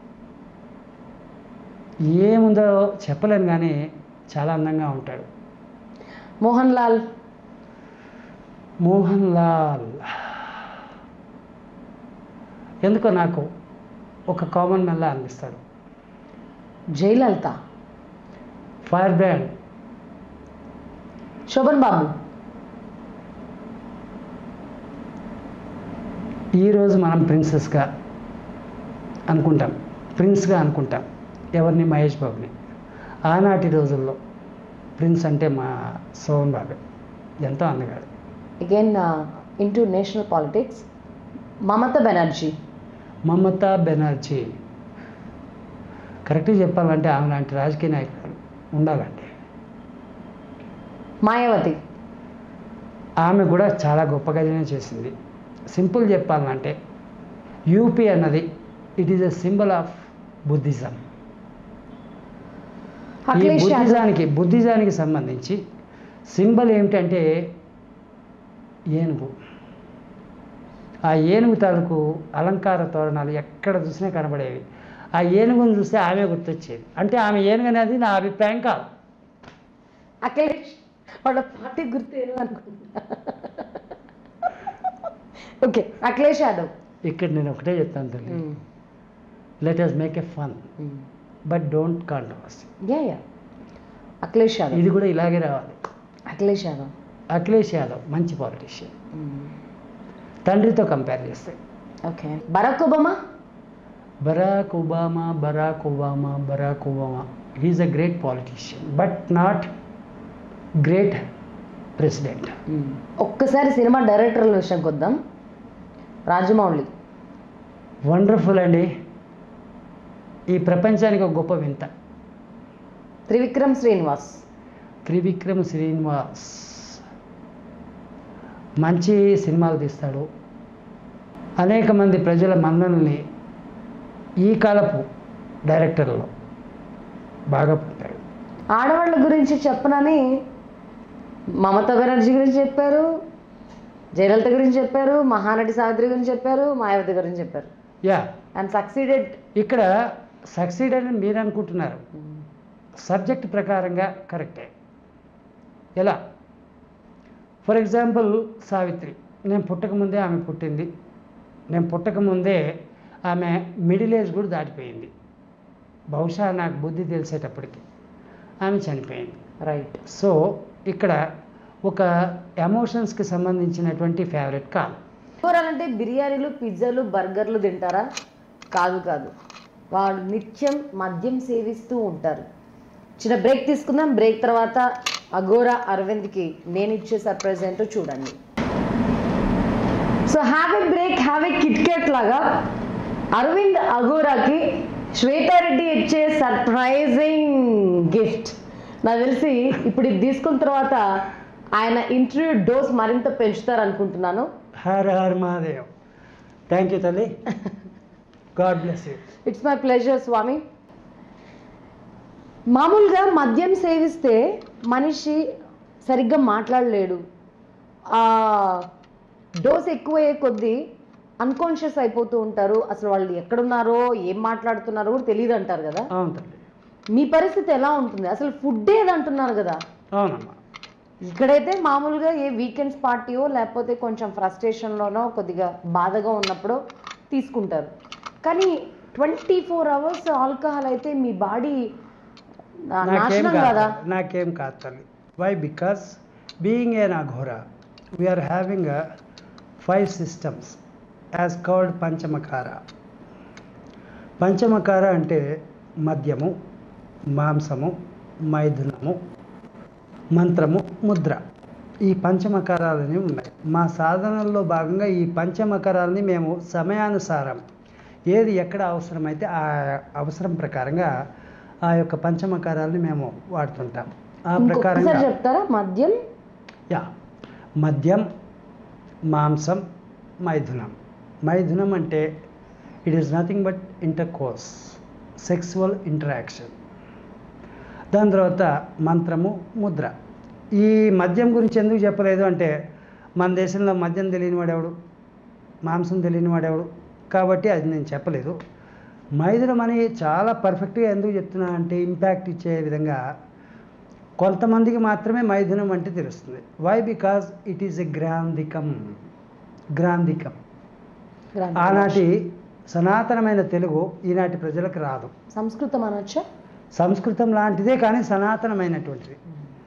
Speaker 2: ఏముందో చెప్పలేను కానీ చాలా అందంగా ఉంటాడు
Speaker 1: మోహన్ లాల్
Speaker 2: మోహన్ లాల్ ఎందుకో నాకు ఒక కామన్ మెల్లా అనిపిస్తాడు
Speaker 1: జయలలిత
Speaker 2: ఫైర్ బ్రాండ్
Speaker 1: శోభన్ బాబు
Speaker 2: ఈరోజు మనం ప్రిన్సెస్గా అనుకుంటాం ప్రిన్స్గా అనుకుంటాం ఎవరిని మహేష్ బాబుని ఆనాటి రోజుల్లో ప్రిన్స్ అంటే మా సోహన్ బాబే ఎంతో అందగాడు
Speaker 1: again into national politics Mamata Banerjee
Speaker 2: Mamata Banerjee కరెక్ట్గా చెప్పాలంటే ఆమె లాంటి రాజకీయ నాయకులు ఉండాలండి
Speaker 1: మాయావతి
Speaker 2: ఆమె కూడా చాలా గొప్పగానే చేసింది సింపుల్ చెప్పాలంటే యూపీ అన్నది it is a symbol of Buddhism ఈ
Speaker 1: అఖిలేష్ యాదవ్
Speaker 2: బుద్ధిజానికి బుద్ధిజానికి సంబంధించి సింబల్ ఏమిటంటే ఏనుగు ఆ ఏనుగు తాలూకు అలంకార తోరణాలు ఎక్కడ చూసినా కనబడేవి ఆ ఏనుగును చూస్తే ఆమె గుర్తొచ్చేది అంటే ఆమె ఏనుగు అనేది నా అభిప్రాయం కాదు
Speaker 1: అఖిలేష్ వాళ్ళ పార్టీ గుర్తేను అనుకుంటా ఓకే అఖిలేష్ యాదవ్
Speaker 2: ఇక్కడ నేను ఒకటే చెప్తాను తల్లి let us make a fun but don't controversy
Speaker 1: yeah yeah Akhilesh Yadav
Speaker 2: ఇది కూడా ఇలాగే రావాలి
Speaker 1: అఖిలేష్ యాదవ్
Speaker 2: అఖిలేష్ యాదవ్ మంచి పాలిటీషియన్ తండ్రితో కంపేర్ చేస్తే
Speaker 1: okay Barack Obama
Speaker 2: Barack Obama Barack Obama Barack Obama he is a great politician but not great president
Speaker 1: ఒక్కసారి సినిమా డైరెక్టర్ల విషయంకి వద్దాం రాజమౌళి
Speaker 2: వండర్ఫుల్ అండి ఈ ప్రపంచానికి ఒక గొప్ప వింత
Speaker 1: త్రివిక్రమ్ శ్రీనివాస్
Speaker 2: త్రివిక్రమ్ శ్రీనివాస్ మంచి సినిమాలు తీస్తాడు అనేక మంది ప్రజల మన్ననల్ని ఈ కాలపు డైరెక్టర్లో బాగా పొందాడు
Speaker 1: ఆడవాళ్ళ గురించి చెప్పనని మమతా బెనర్జీ గురించి చెప్పారు జయలలిత గురించి చెప్పారు మహానటి సావిత్రి గురించి చెప్పారు మాయావతి గురించి చెప్పారు
Speaker 2: యా
Speaker 1: అండ్ సక్సీడెడ్
Speaker 2: ఇక్కడ సక్సీడ్ అని మీరు అనుకుంటున్నారు సబ్జెక్ట్ ప్రకారంగా కరెక్టే ఎలా ఫర్ ఎగ్జాంపుల్ సావిత్రి నేను పుట్టకముందే ఆమె పుట్టింది నేను పుట్టకముందే ఆమె మిడిల్ ఏజ్ కూడా దాటిపోయింది బహుశా నాకు బుద్ధి తెలిసేటప్పటికి ఆమె చనిపోయింది
Speaker 1: రైట్
Speaker 2: సో ఇక్కడ ఒక ఎమోషన్స్కి సంబంధించినటువంటి ఫేవరెట్ కాదు
Speaker 1: కూరలంటే బిర్యానీలు పిజ్జాలు బర్గర్లు తింటారా కాదు కాదు వాళ్ళు నిత్యం మద్యం సేవిస్తూ ఉంటారు చిన్న బ్రేక్ తీసుకుందాం బ్రేక్ తర్వాత అగోరా అరవింద్కి నేను ఇచ్చే సర్ప్రైజ్ ఏంటో చూడండి so have a break have a KitKat లాగా అరవింద్ అగోరాకి శ్వేతారెడ్డి ఇచ్చే సర్ప్రైజింగ్ గిఫ్ట్ నాకు తెలిసి ఇప్పుడు ఇది తీసుకున్న తర్వాత ఆయన ఇంటర్వ్యూ డోస్ మరింత పెంచుతారు అనుకుంటున్నాను
Speaker 2: హర్ హర్ మహాదేవ్ థ్యాంక్ యూ తల్లి God bless you
Speaker 1: it's my pleasure Swami మామూలుగా మద్యం సేవిస్తే మనిషి సరిగ్గా మాట్లాడలేడు ఆ డోస్ ఎక్కువయ్యే కొద్దీ అన్కాన్షియస్ అయిపోతూ ఉంటారు అసలు వాళ్ళు ఎక్కడున్నారో ఏం మాట్లాడుతున్నారో కూడా తెలియదు అంటారు కదా
Speaker 2: అవును తల్లి
Speaker 1: మీ పరిస్థితి ఎలా ఉంటుంది అసలు ఫుడ్ ఏది అంటున్నారు కదా
Speaker 2: అవునమ్మా
Speaker 1: ఇక్కడైతే మామూలుగా ఏ వీకెండ్స్ పార్టీయో లేకపోతే కొంచెం ఫ్రస్ట్రేషన్లోనో కొద్దిగా బాధగా ఉన్నప్పుడు తీసుకుంటారు కానీ ట్వంటీ ఫోర్ అవర్స్ ఆల్కహాల్ అయితే మీ బాడీ
Speaker 2: నాకేం
Speaker 1: నాశనం
Speaker 2: కాదు
Speaker 1: కదా
Speaker 2: నాకేం కాదు తల్లి వై బికాస్ బీయింగ్ ఏ నాఘోరా we are having five systems as called panchamakara panchamakara అంటే మద్యము మాంసము మైథునము మంత్రము ముద్ర ఈ పంచమకరాలని ఉన్నాయి మా సాధనల్లో భాగంగా ఈ పంచమకరాలని మేము సమయానుసారం ఏది ఎక్కడ అవసరమైతే ఆ అవసరం ప్రకారంగా ఆ యొక్క పంచమకారాలని మేము వాడుతుంటాం ఆ
Speaker 1: ఇంకొకసారి
Speaker 2: ప్రకారంగా
Speaker 1: చెప్తారా మద్యం
Speaker 2: యా మద్యం మాంసం మైథునం మైథునం అంటే it is nothing but intercourse sexual interaction దాని తర్వాత మంత్రము ముద్ర ఈ మద్యం గురించి ఎందుకు చెప్పలేదు అంటే మన దేశంలో మద్యం తెలియని వాడెవడు మాంసం తెలియని వాడెవడు కాబట్టి అది నేను చెప్పలేదు మైథునం అని చాలా పర్ఫెక్ట్గా ఎందుకు చెప్తున్నా అంటే ఇంపాక్ట్ ఇచ్చే విధంగా కొంతమందికి మాత్రమే మైథునం అంటే తెలుస్తుంది why because it is a గ్రాంధికం గ్రాంధికం
Speaker 1: గ్రాంథిక
Speaker 2: ఆనాటి సనాతనమైన తెలుగు ఈనాటి ప్రజలకు రాదు
Speaker 1: సంస్కృతం అనొచ్చా
Speaker 2: సంస్కృతం లాంటిదే కానీ సనాతనమైనటువంటిది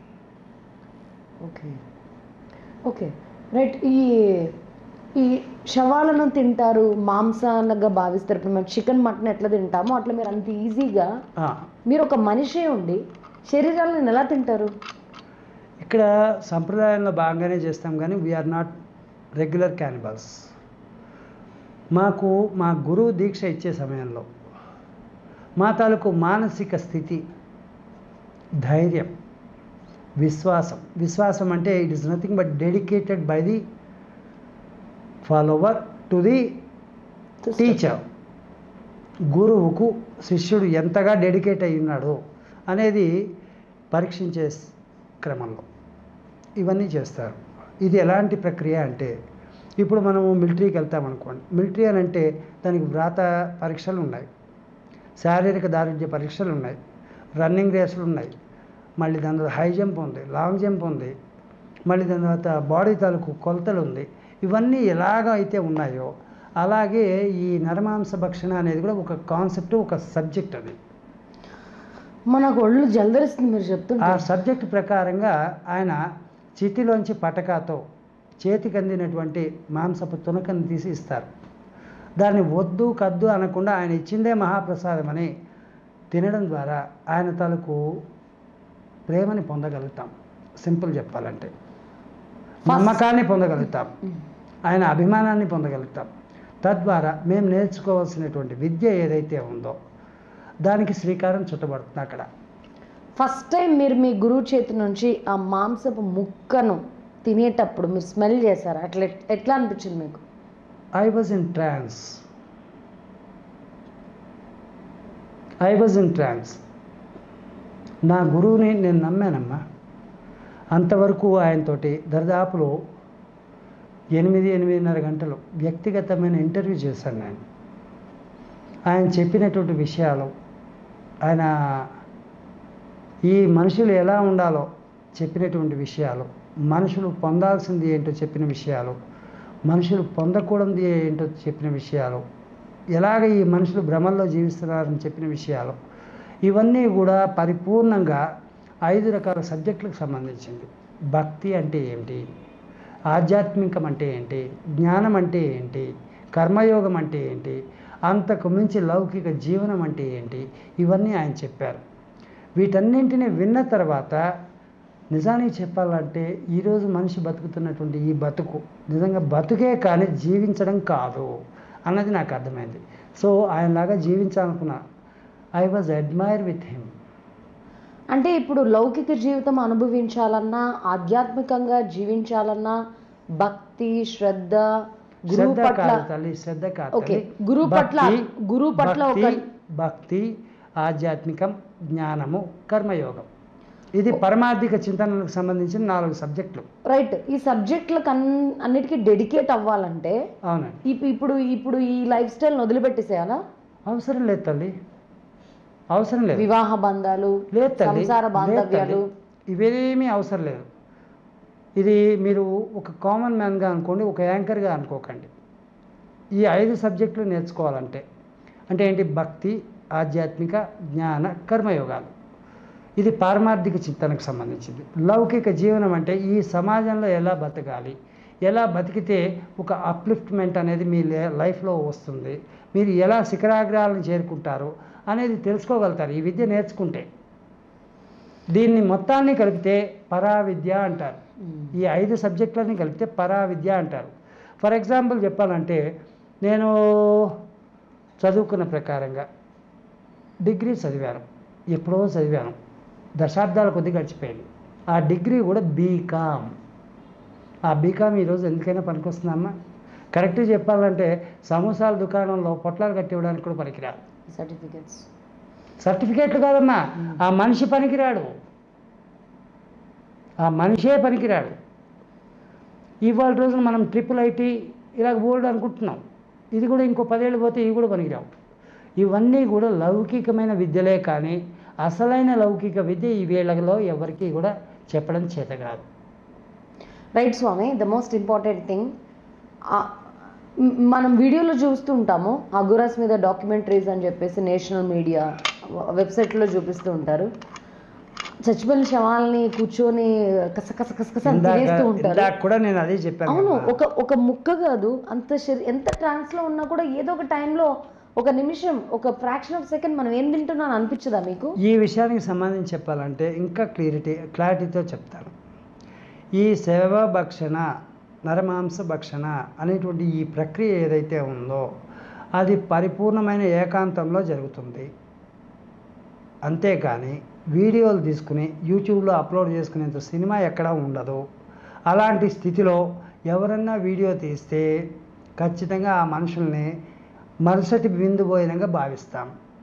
Speaker 1: ఓకే ఓకే రైట్ ఈ ఈ శవాలను తింటారు మాంసాలుగా భావిస్తారు ఇప్పుడు మనం చికెన్ మటన్ ఎట్లా తింటామో అట్లా మీరు అంత ఈజీగా
Speaker 2: ఆ,
Speaker 1: మీరు ఒక మనిషి ఉండి శరీరాలను ఎలా తింటారు
Speaker 2: ఇక్కడ సంప్రదాయంలో బాగానే చేస్తాం కానీ వీఆర్ నాట్ రెగ్యులర్ క్యానిబల్స్ మాకు మా గురువు దీక్ష ఇచ్చే సమయంలో మా తాలూకు మానసిక స్థితి ధైర్యం విశ్వాసం విశ్వాసం అంటే it is nothing but dedicated by the follower to the teacher గురువుకు శిష్యుడు ఎంతగా డెడికేట్ అయి ఉన్నాడో అనేది పరీక్షించే స్- క్రమంలో ఇవన్నీ చేస్తారు ఇది ఎలాంటి ప్రక్రియ అంటే ఇప్పుడు మనము మిలిటరీకి వెళ్తాం అనుకోండి మిలిటరీ అని అంటే దానికి వ్రాత పరీక్షలు ఉన్నాయి శారీరక దారుఢ్య పరీక్షలు ఉన్నాయి రన్నింగ్ రేసులు ఉన్నాయి మళ్ళీ దాని తర్వాత హై జంప్ ఉంది లాంగ్ జంప్ ఉంది మళ్ళీ దాని తర్వాత బాడీ తాలూకు కొలతలు ఉంది ఇవన్నీ ఎలాగ అయితే ఉన్నాయో అలాగే ఈ నరమాంస భక్షణ అనేది కూడా ఒక కాన్సెప్ట్ ఒక సబ్జెక్ట్ అది
Speaker 1: మనకు ఒళ్ళు జలదరిస్తుంది మీరు
Speaker 2: ఆ
Speaker 1: చెప్తుంటే
Speaker 2: సబ్జెక్ట్ ప్రకారంగా ఆయన చితిలోంచి పటకాతో చేతికి అందినటువంటి మాంసపు తునకని తీసి ఇస్తారు దాన్ని వద్దు కద్దు అనకుండా ఆయన ఇచ్చిందే మహాప్రసాదం అని తినడం ద్వారా ఆయన తాలూకు ప్రేమని పొందగలుగుతాం సింపుల్ చెప్పాలంటే నమ్మకాన్ని పొందగలుగుతాం ఆయన అభిమానాన్ని పొందగలుగుతాం తద్వారా మేము నేర్చుకోవాల్సినటువంటి విద్య ఏదైతే ఉందో దానికి శ్రీకారం చుట్టబడుతుంది అక్కడ
Speaker 1: ఫస్ట్ టైం మీరు మీ గురువు చేతి నుంచి ఆ మాంసపు ముక్కను తినేటప్పుడు మీరు స్మెల్ చేశారు అట్లా ఎట్- ఎట్లా అనిపించింది మీకు
Speaker 2: I was in trance I was in trance నా గురువుని నేను నమ్మానమ్మా అంతవరకు ఆయనతోటి దరిదాపులో ఎనిమిది ఎనిమిదిన్నర గంటలు వ్యక్తిగతమైన ఇంటర్వ్యూ చేశాను నేను ఆయన చెప్పినటువంటి విషయాలు ఆయన ఈ మనుషులు ఎలా ఉండాలో చెప్పినటువంటి విషయాలు మనుషులు పొందాల్సింది ఏంటో చెప్పిన విషయాలు మనుషులు పొందకూడదు ఏంటో చెప్పిన విషయాలు ఎలాగ ఈ మనుషులు భ్రమల్లో జీవిస్తున్నారని చెప్పిన విషయాలు ఇవన్నీ కూడా పరిపూర్ణంగా ఐదు రకాల సబ్జెక్టులకు సంబంధించింది భక్తి అంటే ఏంటి ఆధ్యాత్మికం అంటే ఏంటి జ్ఞానం అంటే ఏంటి కర్మయోగం అంటే ఏంటి అంతకు మించి లౌకిక జీవనం అంటే ఏంటి ఇవన్నీ ఆయన చెప్పారు వీటన్నింటినీ విన్న తర్వాత నిజానికి చెప్పాలంటే ఈరోజు మనిషి బతుకుతున్నటువంటి ఈ బతుకు నిజంగా బతుకే కానీ జీవించడం కాదు అన్నది నాకు అర్థమైంది సో ఆయనలాగా జీవించాలనుకున్నా I was admire with him
Speaker 1: అంటే ఇప్పుడు లౌకిక జీవితం అనుభవించాలన్నా ఆధ్యాత్మికంగా జీవించాలన్నా భక్తి శ్రద్ధ గురువు
Speaker 2: శ్రద్ధ
Speaker 1: పట్ల
Speaker 2: కాదు తల్లి శ్రద్ధ కాదు
Speaker 1: ఓకే
Speaker 2: తల్లి.
Speaker 1: గురువు పట్ల
Speaker 2: భక్తి,
Speaker 1: గురువు పట్ల ఒక
Speaker 2: భక్తి, భక్తి ఆధ్యాత్మికం జ్ఞానము కర్మయోగం ఇది పరమార్థిక చింతనలకు సంబంధించిన నాలుగు సబ్జెక్టులు
Speaker 1: రైట్ ఈ సబ్జెక్టులకు అన్ అన్నిటికీ డెడికేట్ అవ్వాలంటే
Speaker 2: అవునండి
Speaker 1: ఇప్- ఇప్పుడు ఇప్పుడు ఈ లైఫ్ స్టైల్ని వదిలిపెట్టేసేయాలా
Speaker 2: అవసరం లేదు తల్లి అవసరం లేదు
Speaker 1: వివాహ బంధాలు
Speaker 2: లేదు తల్లి
Speaker 1: సంసార
Speaker 2: లేదు
Speaker 1: బాంధవ్యాలు
Speaker 2: తల్లి. ఇవేమీ అవసరం లేదు ఇది మీరు ఒక కామన్ మ్యాన్గా అనుకోండి ఒక యాంకర్గా అనుకోకండి ఈ ఐదు సబ్జెక్టులు నేర్చుకోవాలంటే అంటే ఏంటి భక్తి ఆధ్యాత్మిక జ్ఞాన కర్మయోగాలు ఇది పారమార్థిక చింతనకు సంబంధించింది లౌకిక జీవనం అంటే ఈ సమాజంలో ఎలా బతకాలి ఎలా బతికితే ఒక అప్లిఫ్ట్మెంట్ అనేది మీ లే- లైఫ్లో వస్తుంది మీరు ఎలా శిఖరాగ్రాలను చేరుకుంటారు అనేది తెలుసుకోగలుగుతారు ఈ విద్య నేర్చుకుంటే దీన్ని మొత్తాన్ని కలిపితే పరావిద్య అంటారు
Speaker 1: మ్మ్.
Speaker 2: ఈ ఐదు సబ్జెక్టులని కలిపితే పరావిద్య అంటారు ఫర్ ఎగ్జాంపుల్ చెప్పాలంటే నేను చదువుకున్న ప్రకారంగా డిగ్రీ చదివాను ఎప్పుడో చదివాను దశాబ్దాల కొద్ది గడిచిపోయింది ఆ డిగ్రీ కూడా బీకామ్ ఆ బీకామ్ ఈరోజు ఎందుకైనా పనికొస్తుందమ్మా కరెక్ట్గా చెప్పాలంటే సమోసాల దుకాణంలో పొట్లాలు కట్టి ఇవ్వడానికి కూడా పనికిరాదు
Speaker 1: సర్టిఫికెట్స్
Speaker 2: సర్టిఫికేట్లు కాదమ్మా ఆ మనిషి పనికిరాడు ఆ మనిషే పనికిరాడు ఇవాళ రోజున మనం ట్రిపుల్ ఐటీ ఇలా బోర్డు అనుకుంటున్నాం ఇది కూడా ఇంకో పదేళ్ళు పోతే ఇవి కూడా పనికిరావు ఇవన్నీ కూడా లౌకికమైన విద్యలే కానీ అసలైన లౌకిక విద్య ఈ వేళలో ఎవరికి కూడా చెప్పడం చేత కాదు
Speaker 1: right Swami the most important thing మనం వీడియోలో చూస్తూ ఉంటాము అగురాస్ మీద డాక్యుమెంటరీస్ అని చెప్పేసి నేషనల్ మీడియా వెబ్సైట్లో చూపిస్తూ ఉంటారు చచ్చిపోయిన శవాల్ని కూర్చొని కస కస కస కస అని
Speaker 2: ఇందాక
Speaker 1: తినేస్తూ ఉంటారు
Speaker 2: ఇందాక కూడా నేను అదే చెప్పాను
Speaker 1: అవును
Speaker 2: కదా.
Speaker 1: ఒక ఒక ముక్క కాదు అంత శరీ ఎంత ట్రాన్స్లో ఉన్నా కూడా ఏదో ఒక టైంలో ఒక నిమిషం ఒక ఫ్రాక్షన్ ఆఫ్ సెకండ్ మనం ఏం తింటున్నాను అనిపించదా మీకు
Speaker 2: ఈ విషయానికి సంబంధించి చెప్పాలంటే ఇంకా క్లియరిటీ క్లారిటీతో చెప్తాను ఈ సేవ భక్షణ నరమాంస భక్షణ అనేటువంటి ఈ ప్రక్రియ ఏదైతే ఉందో అది పరిపూర్ణమైన ఏకాంతంలో జరుగుతుంది అంతేకాని వీడియోలు తీసుకుని యూట్యూబ్లో అప్లోడ్ చేసుకునేంత సినిమా ఎక్కడా ఉండదు అలాంటి స్థితిలో ఎవరన్నా వీడియో తీస్తే ఖచ్చితంగా ఆ మనుషుల్ని మరుసటి బిందు భోజనంగా భావిస్తాం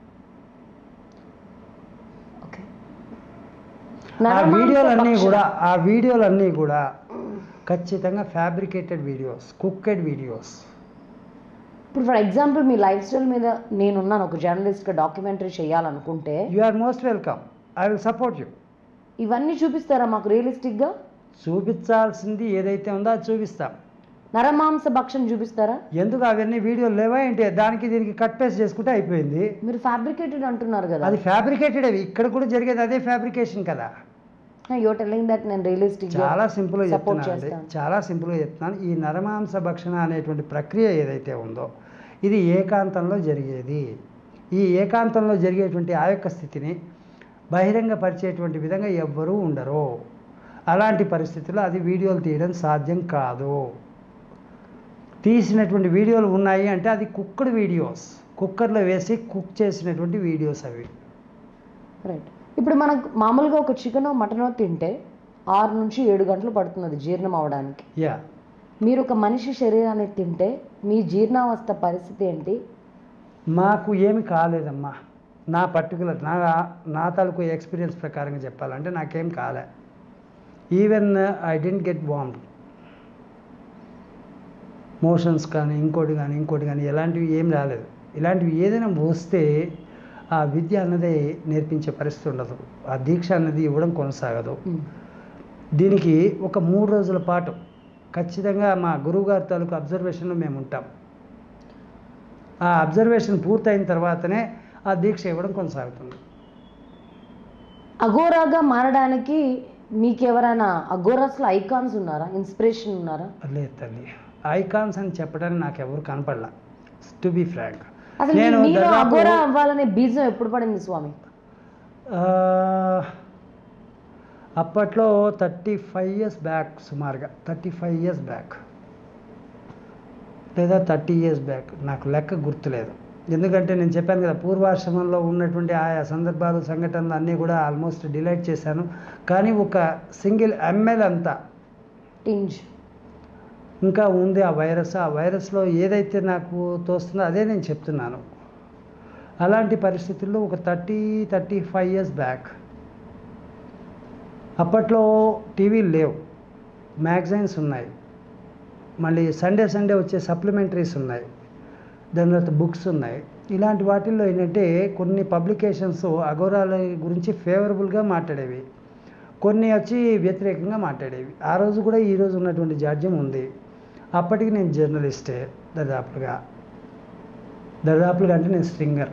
Speaker 1: ఓకే
Speaker 2: ఆ వీడియోలన్నీ కూడా ఆ వీడియోలన్నీ కూడా ఖచ్చితంగా ఫ్యాబ్రికేటెడ్ వీడియోస్ కుక్కెడ్ వీడియోస్
Speaker 1: ఇప్పుడు ఫర్ ఎగ్జాంపుల్ మీ లైఫ్ స్టైల్ మీద నేనున్నాను ఒక జర్నలిస్ట్గా డాక్యుమెంటరీ చేయాలనుకుంటే
Speaker 2: you are most welcome I will support you
Speaker 1: ఇవన్నీ చూపిస్తారా మాకు రియలిస్టిక్గా
Speaker 2: చూపించాల్సింది ఏదైతే ఉందో అది చూపిస్తాం
Speaker 1: నరమాంస భక్షణ చూపిస్తారా
Speaker 2: ఎందుకు అవన్నీ వీడియోలు లేవా ఏంటి దానికి దీనికి కట్ పేస్ట్ చేసుకుంటే అయిపోయింది
Speaker 1: మీరు ఫ్యాబ్రికేటెడ్ అంటున్నారు కదా
Speaker 2: అది ఫ్యాబ్రికేటెడ్ అవి ఇక్కడ కూడా జరిగేది అదే ఫ్యాబ్రికేషన్ కదా
Speaker 1: యో టెల్లింగ్ దట్ నేను రియలిస్టిక్
Speaker 2: చాలా సింపుల్గా
Speaker 1: సపోర్ట్
Speaker 2: చెప్తున్నాను అండి
Speaker 1: చేస్తాను
Speaker 2: చాలా సింపుల్గా చెప్తున్నాను ఈ నరమాంస భక్షణ అనేటువంటి ప్రక్రియ ఏదైతే ఉందో ఇది ఏకాంతంలో జరిగేది ఈ ఏకాంతంలో జరిగేటువంటి ఆ యొక్క స్థితిని బహిరంగపరిచేటువంటి విధంగా ఎవ్వరూ ఉండరు అలాంటి పరిస్థితుల్లో అది వీడియోలు తీయడం సాధ్యం కాదు తీసినటువంటి వీడియోలు ఉన్నాయి అంటే అది కుక్కడ్ వీడియోస్ కుక్కర్లో వేసి కుక్ చేసినటువంటి వీడియోస్ అవి
Speaker 1: రైట్ ఇప్పుడు మనకు మామూలుగా ఒక చికెనో మటనో తింటే ఆరు నుంచి ఏడు గంటలు పడుతుంది జీర్ణం అవడానికి
Speaker 2: యా
Speaker 1: మీరు ఒక మనిషి శరీరాన్ని తింటే మీ జీర్ణావస్థ పరిస్థితి ఏంటి
Speaker 2: మాకు ఏమి కాలేదమ్మా నా పర్టికులర్ నా నా తాలూకు ఎక్స్పీరియన్స్ ప్రకారంగా చెప్పాలంటే నాకేం కాలే even I didn't get warmed motions కానీ ఇంకోటి కానీ ఇంకోటి కానీ ఎలాంటివి ఏం రాలేదు ఇలాంటివి ఏదైనా వస్తే ఆ విద్య అన్నది నేర్పించే పరిస్థితి ఉండదు ఆ దీక్ష అన్నది ఇవ్వడం కొనసాగదు
Speaker 1: మ్మ్.
Speaker 2: దీనికి ఒక మూడు రోజుల పాటు ఖచ్చితంగా మా గురువుగారి తాలూకు అబ్జర్వేషన్లో మేము ఉంటాం ఆ అబ్జర్వేషన్ పూర్తయిన తర్వాతనే ఆ దీక్ష ఇవ్వడం కొనసాగుతుంది
Speaker 1: అఘోరాగా మారడానికి మీకు ఎవరైనా అఘోరాస్లో ఐకాన్స్ ఉన్నారా ఇన్స్పిరేషన్ ఉన్నారా
Speaker 2: లేదు తల్లి ఐకాన్స్ అని చెప్పడానికి నాకు ఎవరు కనపడలా టు బి ఫ్రాంక్
Speaker 1: అసలు
Speaker 2: నేను
Speaker 1: మీ- మీలో
Speaker 2: దాదాపు-
Speaker 1: అఘోరా అవ్వాలనే బీజం ఎప్పుడు పడింది స్వామి
Speaker 2: అప్పట్లో థర్టీ ఫైవ్ ఇయర్స్ బ్యాక్ సుమారుగా థర్టీ ఫైవ్ ఇయర్స్ బ్యాక్ లేదా థర్టీ ఇయర్స్ బ్యాక్ నాకు లెక్క గుర్తులేదు ఎందుకంటే నేను చెప్పాను కదా పూర్వాశ్రమంలో ఉన్నటువంటి ఆయా సందర్భాలు సంఘటనలు అన్నీ కూడా ఆల్మోస్ట్ డిలైట్ చేశాను కానీ ఒక సింగిల్ ఎంఎల్ అంతా
Speaker 1: టింజ్
Speaker 2: ఇంకా ఉంది ఆ వైరస్ ఆ వైరస్లో ఏదైతే నాకు తోస్తుందో అదే నేను చెప్తున్నాను అలాంటి పరిస్థితుల్లో ఒక thirty thirty five years back అప్పట్లో టీవీలు లేవు మ్యాగజైన్స్ ఉన్నాయి మళ్ళీ సండే సండే వచ్చే సప్లిమెంటరీస్ ఉన్నాయి దాని తర్వాత బుక్స్ ఉన్నాయి ఇలాంటి వాటిల్లో ఏంటంటే కొన్ని పబ్లికేషన్స్ అఘోరాల గురించి ఫేవరబుల్గా మాట్లాడేవి కొన్ని వచ్చి వ్యతిరేకంగా మాట్లాడేవి ఆ రోజు కూడా ఈ రోజు ఉన్నటువంటి జాడ్యం ఉంది అప్పటికి నేను జర్నలిస్టే దరిదాపులుగా దరిదాపులుగా అంటే నేను స్ట్రింగర్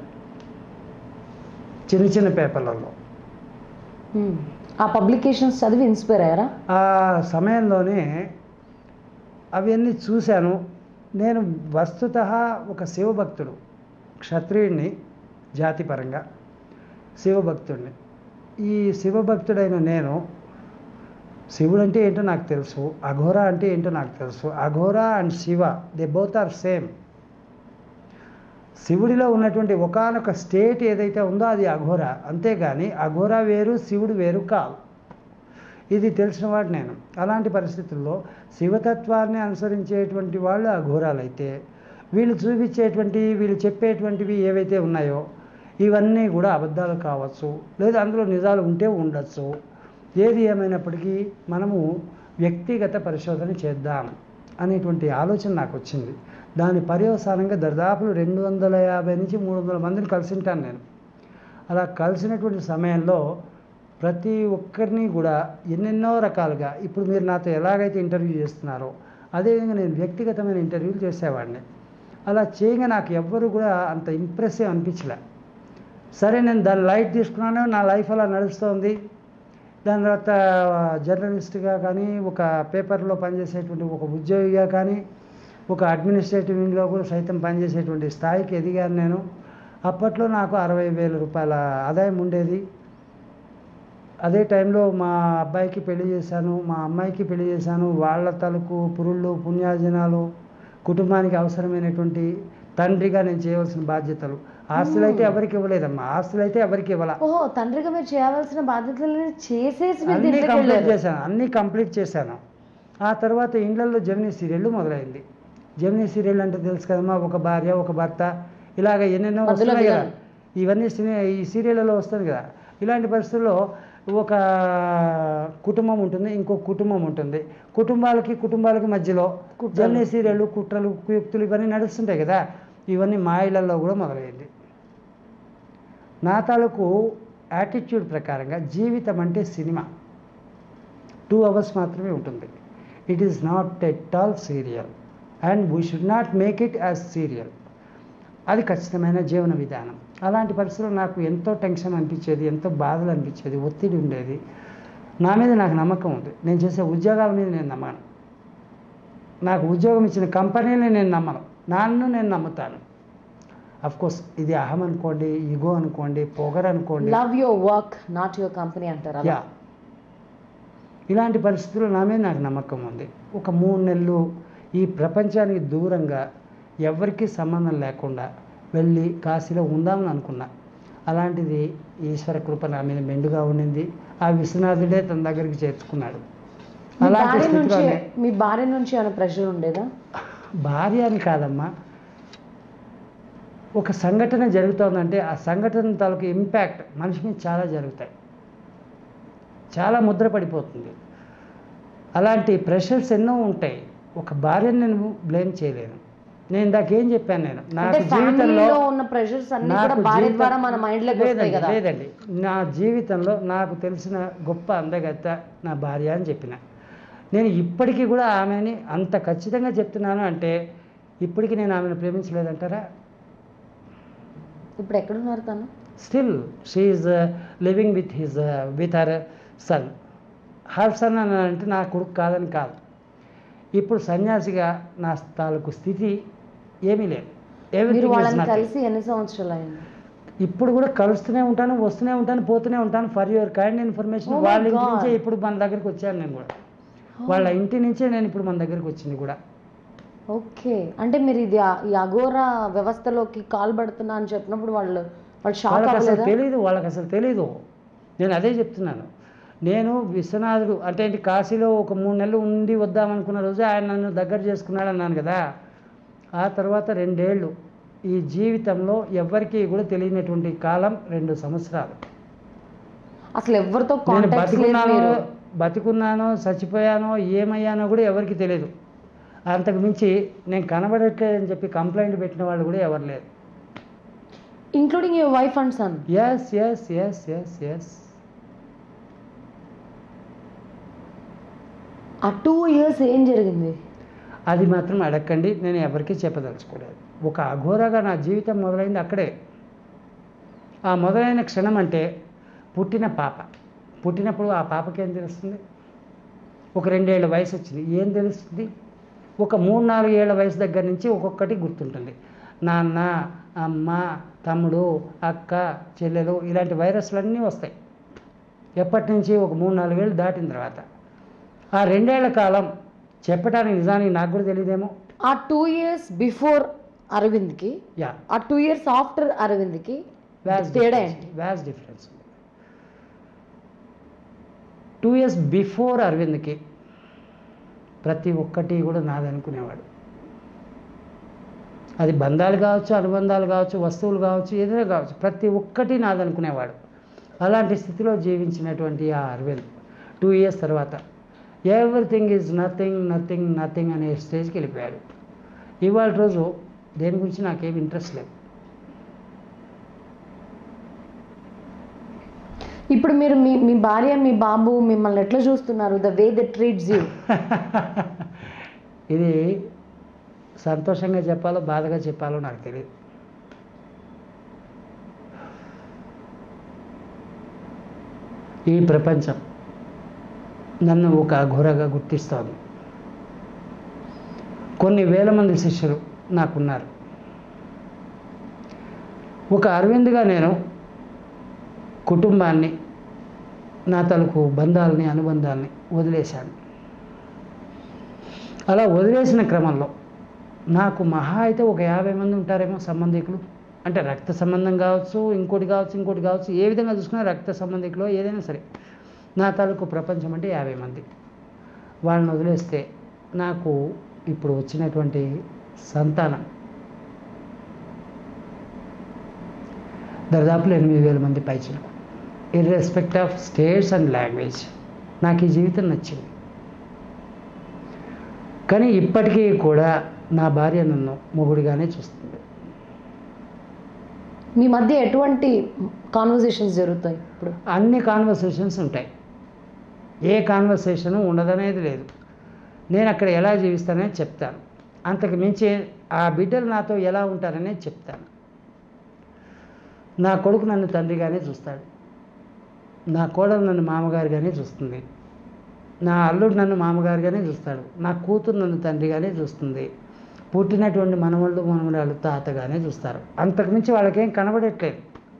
Speaker 2: చిన్న చిన్న పేపర్లలో
Speaker 1: మ్మ్. ఆ పబ్లికేషన్స్ చదివి ఇన్స్పైర్ అయ్యారా
Speaker 2: ఆ సమయంలోనే అవన్నీ చూశాను నేను వస్తుత ఒక శివభక్తుడు క్షత్రియుడిని జాతిపరంగా శివభక్తుడిని ఈ శివభక్తుడైన నేను శివుడు అంటే ఏంటో నాకు తెలుసు అఘోరా అంటే ఏంటో నాకు తెలుసు Aghora and Shiva they both are same శివుడిలో ఉన్నటువంటి ఒకానొక స్టేట్ ఏదైతే ఉందో అది అఘోర అంతేగాని అఘోర వేరు శివుడు వేరు కాదు ఇది తెలిసిన వాడు నేను అలాంటి పరిస్థితుల్లో శివతత్వాన్ని అనుసరించేటువంటి వాళ్ళు అఘోరాలైతే వీళ్ళు చూపించేటువంటి వీళ్ళు చెప్పేటువంటివి ఏవైతే ఉన్నాయో ఇవన్నీ కూడా అబద్ధాలు కావచ్చు లేదా అందులో నిజాలు ఉంటే ఉండొచ్చు ఏది ఏమైనప్పటికీ మనము వ్యక్తిగత పరిశోధన చేద్దాం అనేటువంటి ఆలోచన నాకు వచ్చింది దాని పర్యవసానంగా దరిదాపులు రెండు వందల యాభై నుంచి మూడు వందల మందిని కలిసి ఉంటాను నేను అలా కలిసినటువంటి సమయంలో ప్రతి ఒక్కరిని కూడా ఎన్నెన్నో రకాలుగా ఇప్పుడు మీరు నాతో ఎలాగైతే ఇంటర్వ్యూ చేస్తున్నారో అదేవిధంగా నేను వ్యక్తిగతమైన ఇంటర్వ్యూలు చేసేవాడిని అలా చేయగా నాకు ఎవ్వరు కూడా అంత ఇంప్రెసివ్ అనిపించలే సరే నేను దాని లైట్ తీసుకున్నాను నా లైఫ్ అలా నడుస్తుంది దాని తర్వాత జర్నలిస్ట్గా కానీ ఒక పేపర్లో పనిచేసేటువంటి ఒక ఉద్యోగిగా కానీ ఒక అడ్మినిస్ట్రేటివ్ వింగ్లో కూడా సైతం పనిచేసేటువంటి స్థాయికి ఎదిగాను నేను అప్పట్లో నాకు అరవై వేల రూపాయల ఆదాయం ఉండేది అదే టైంలో మా అబ్బాయికి పెళ్లి చేశాను మా అమ్మాయికి పెళ్లి చేశాను వాళ్ళ తలకు పురుళ్ళు పుణ్యాజనాలు కుటుంబానికి అవసరమైనటువంటి తండ్రిగా నేను చేయవలసిన బాధ్యతలు ఆస్తులు అయితే ఎవరికి ఇవ్వలేదమ్మా ఆస్తులు అయితే ఎవరికి ఇవ్వాల
Speaker 1: ఓహో తండ్రిగా మీరు చేయవలసిన బాధ్యతలు చేసేసి మీరు
Speaker 2: అన్నీ
Speaker 1: దీంట్లోకి
Speaker 2: కంప్లీట్
Speaker 1: వెళ్ళారు.
Speaker 2: చేశాను అన్నీ కంప్లీట్ చేశాను ఆ తర్వాత ఇండ్లలో జమినీ సీరియల్ మొదలైంది జమినీ సీరియల్ అంటే తెలుసు కదమ్మా ఒక భార్య ఒక భర్త ఇలాగ ఎన్నెన్నో
Speaker 1: మధ్యలో
Speaker 2: వస్తున్నాయి కదా
Speaker 1: విలన్.
Speaker 2: ఇవన్నీ సినీ ఈ సీరియళ్ళలో వస్తుంది కదా ఇలాంటి పరిస్థితుల్లో ఒక కుటుంబం ఉంటుంది ఇంకో కుటుంబం ఉంటుంది కుటుంబాలకి కుటుంబాలకి మధ్యలో
Speaker 1: కుట్రలు.
Speaker 2: జమినీ సీరియళ్ళు కుట్రలు కుయుక్తులు ఇవన్నీ నడుస్తుంటాయి కదా ఇవన్నీ మా ఇళ్లలో కూడా మొదలైంది నా తాలూకు యాటిట్యూడ్ ప్రకారంగా జీవితం అంటే సినిమా టూ అవర్స్ మాత్రమే ఉంటుంది it is not at all serial and we should not make it as serial అది ఖచ్చితమైన జీవన విధానం అలాంటి పరిస్థితుల్లో నాకు ఎంతో టెన్షన్ అనిపించేది ఎంతో బాధలు అనిపించేది ఒత్తిడి ఉండేది నా మీద నాకు నమ్మకం ఉంది నేను చేసే ఉద్యోగాల మీద నేను నమ్మను నాకు ఉద్యోగం ఇచ్చిన కంపెనీని నేను నమ్మను నన్ను నేను నమ్ముతాను అఫ్ కోర్స్ ఇది అహం అనుకోండి ఇగో అనుకోండి పొగరు అనుకోండి
Speaker 1: love your work not your company అంటారు అలా
Speaker 2: యా ఇలాంటి పరిస్థితుల్లో నా మీద నాకు నమ్మకం ఉంది ఒక మూడు నెలలు ఈ ప్రపంచానికి దూరంగా ఎవరికీ సంబంధం లేకుండా వెళ్ళి కాశీలో ఉందామని అనుకున్నా అలాంటిది ఈశ్వర కృప నా మీద మెండుగా ఉండింది ఆ విశ్వనాథుడే తన దగ్గరికి చేర్చుకున్నాడు
Speaker 1: మీ
Speaker 2: అలాంటి
Speaker 1: భార్య నుంచి
Speaker 2: స్థితిలోనే
Speaker 1: మీ భార్య నుంచి ఏమైనా ప్రెషర్ ఉండేదా
Speaker 2: భార్య అని కాదమ్మా ఒక సంఘటన జరుగుతోందంటే ఆ సంఘటన తాలూకు ఇంపాక్ట్ మనిషి మీద చాలా జరుగుతాయి చాలా ముద్ర పడిపోతుంది అలాంటి ప్రెషర్స్ ఎన్నో ఉంటాయి ఒక భార్యను నేను బ్లేమ్ చేయలేను నేను ఇందాక ఏం చెప్పాను నేను
Speaker 1: అంటే
Speaker 2: నాకు జీవితంలో
Speaker 1: ఫ్యామిలీలో ఉన్న ప్రెషర్స్ అన్ని కూడా
Speaker 2: నాకు
Speaker 1: భార్య
Speaker 2: జీవితం-
Speaker 1: ద్వారా మన మైండ్ లోకి వస్తాయి
Speaker 2: లేదండి,
Speaker 1: కదా
Speaker 2: లేదండి నా జీవితంలో నాకు తెలిసిన గొప్ప అందగత్త నా భార్య అని చెప్పిన నేను ఇప్పటికీ కూడా ఆమెని అంత ఖచ్చితంగా చెప్తున్నాను అంటే ఇప్పటికీ నేను ఆమెను ప్రేమించలేదంటారా
Speaker 1: ఇప్పుడు ఎక్కడున్నారు తను
Speaker 2: still she's living with his with her son her son అని అంటే నా కొడుకు కాదని కాదు ఇప్పుడు సన్యాసిగా నా తాలూకు స్థితి ఏమీ లేదు
Speaker 1: మీరు
Speaker 2: Everything is
Speaker 1: వాళ్ళని
Speaker 2: nothing.
Speaker 1: కలిసి ఎన్ని సంవత్సరాలు అయింది
Speaker 2: ఇప్పుడు కూడా కలుస్తూనే ఉంటాను వస్తూనే ఉంటాను పోతూనే ఉంటాను for your kind information
Speaker 1: Oh my
Speaker 2: వాళ్ళ ఇంటి
Speaker 1: God.
Speaker 2: నుంచే ఇప్పుడు మన దగ్గరికి వచ్చాను నేను కూడా వాళ్ళ ఇంటి నుంచే నేను ఇప్పుడు మన దగ్గరికి వచ్చింది కూడా
Speaker 1: ఓకే అంటే మీరు ఇది ఆ- ఈ అఘోరా వ్యవస్థలోకి కాల్ పడుతున్నా అని చెప్పినప్పుడు వాళ్ళు వాళ్ళు షాక్
Speaker 2: వాళ్ళకి అసలు
Speaker 1: అవ్వలేదా
Speaker 2: తెలీదు వాళ్ళకి అసలు తెలీదు నేను అదే చెప్తున్నాను నేను విశ్వనాథుడు అంటే ఏంటి కాశీలో ఒక మూడు నెలలు ఉండి వద్దామనుకున్న రోజు ఆయన నన్ను దగ్గర చేసుకున్నాడు అన్నాను కదా ఆ తర్వాత రెండేళ్ళు ఈ జీవితంలో ఎవ్వరికీ కూడా తెలియనటువంటి కాలం రెండు సంవత్సరాలు
Speaker 1: అసలు ఎవరితో
Speaker 2: నేను
Speaker 1: కాంటాక్ట్ లేదు
Speaker 2: బతికున్నానో
Speaker 1: మీరు
Speaker 2: బతికున్నానో చచ్చిపోయానో ఏమయ్యానో కూడా ఎవరికి తెలియదు అంతకు మించి నేను కనబడట్లేదని చెప్పి కంప్లైంట్ పెట్టిన వాళ్ళు కూడా ఎవరు లేరు
Speaker 1: including your wife and son
Speaker 2: yes yes yes yes yes
Speaker 1: ఆ టూ ఇయర్స్ ఏం జరిగింది
Speaker 2: అది మాత్రం అడగండి నేను ఎవరికీ చెప్పదలుచుకోలేదు ఒక అఘోరగా నా జీవితం మొదలైంది అక్కడే ఆ మొదలైన క్షణం అంటే పుట్టిన పాప పుట్టినప్పుడు ఆ పాపకి ఏం తెలుస్తుంది ఒక రెండేళ్ల వయసు వచ్చింది ఏం తెలుస్తుంది ఒక మూడు నాలుగు ఏళ్ల వయసు దగ్గర నుంచి ఒక్కొక్కటి గుర్తుంటుంది నాన్న అమ్మ తమ్ముడు అక్క చెల్లెలు ఇలాంటి వైరస్లన్నీ వస్తాయి ఎప్పటి నుంచి ఒక మూడు నాలుగేళ్ళు దాటిన తర్వాత ఆ రెండేళ్ల కాలం చెప్పడానికి నిజానికి నాకు కూడా తెలియదేమో
Speaker 1: ఆ టూ ఇయర్స్ బిఫోర్ అరవింద్కి
Speaker 2: యా
Speaker 1: ఆ టూ ఇయర్స్ ఆఫ్టర్ అరవింద్కి
Speaker 2: వ్యాస్
Speaker 1: తేడా ఏంటి
Speaker 2: వ్యాస్ డిఫరెన్స్ టూ ఇయర్స్ బిఫోర్ అరవింద్కి ప్రతి ఒక్కటి కూడా నాది అనుకునేవాడు అది బంధాలు కావచ్చు అనుబంధాలు కావచ్చు వస్తువులు కావచ్చు ఏదైనా కావచ్చు ప్రతి ఒక్కటి నాది అనుకునేవాడు అలాంటి స్థితిలో జీవించినటువంటి ఆ అరవింద్ టూ ఇయర్స్ తర్వాత everything is nothing nothing nothing అనే స్టేజ్కి వెళ్ళిపోయాడు ఇవాళ రోజు దేని గురించి నాకేం ఇంట్రెస్ట్ లేదు
Speaker 1: ఇప్పుడు మీరు మీ మీ భార్య మీ బాబు మిమ్మల్ని ఎట్లా చూస్తున్నారు the way the treats you
Speaker 2: ఇది సంతోషంగా చెప్పాలో బాధగా చెప్పాలో నాకు తెలియదు ఈ ప్రపంచం నన్ను ఒక ఘోరగా గుర్తిస్తోంది కొన్ని వేల మంది శిష్యులు నాకున్నారు ఒక అరవింద్గా నేను కుటుంబాన్ని నా తలకు బంధాలని అనుబంధాలని వదిలేశాను అలా వదిలేసిన క్రమంలో నాకు మహా అయితే ఒక యాభై మంది ఉంటారేమో సంబంధికులు అంటే రక్త సంబంధం కావచ్చు ఇంకోటి కావచ్చు ఇంకోటి కావచ్చు ఏ విధంగా చూసుకున్నా రక్త సంబంధికులు ఏదైనా సరే నా తాలూకు ప్రపంచం అంటే యాభై మంది వాళ్ళని వదిలేస్తే నాకు ఇప్పుడు వచ్చినటువంటి సంతానం దాదాపు ఎనిమిది వేల మంది పైచలకు irrespect of states and language నాకు ఈ జీవితం నచ్చింది కానీ ఇప్పటికీ కూడా నా భార్య నన్ను మొగుడిగానే చూస్తుంది
Speaker 1: మీ మధ్య ఎటువంటి కాన్వర్జేషన్స్ జరుగుతాయి ఇప్పుడు
Speaker 2: అన్ని కాన్వర్సేషన్స్ ఉంటాయి ఏ కాన్వర్సేషను ఉండదనేది లేదు నేను అక్కడ ఎలా జీవిస్తానని చెప్తాను అంతకు మించి ఆ బిడ్డలు నాతో ఎలా ఉంటారనేది చెప్తాను నా కొడుకు నన్ను తండ్రిగానే చూస్తాడు నా కోడలు నన్ను మామగారిగానే చూస్తుంది నా అల్లుడు నన్ను మామగారిగానే చూస్తాడు నా కూతురు నన్ను తండ్రిగానే చూస్తుంది పుట్టినటువంటి మనవళ్ళు మనవరాలు తాతగానే చూస్తారు అంతకుమించి వాళ్ళకేం కనబడట్లేదు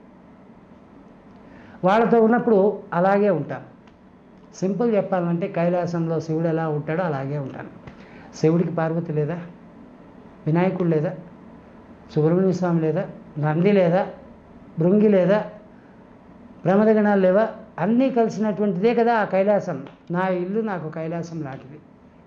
Speaker 2: వాళ్ళతో ఉన్నప్పుడు అలాగే ఉంటాను సింపుల్ చెప్పాలంటే కైలాసంలో శివుడు ఎలా ఉంటాడో అలాగే ఉంటాను శివుడికి పార్వతి లేదా వినాయకుడు లేదా సుబ్రహ్మణ్య స్వామి లేదా నంది లేదా భృంగి లేదా ప్రమదగణాలు లేవా అన్నీ కలిసినటువంటిదే కదా ఆ కైలాసం నా ఇల్లు నాకు కైలాసం లాంటిది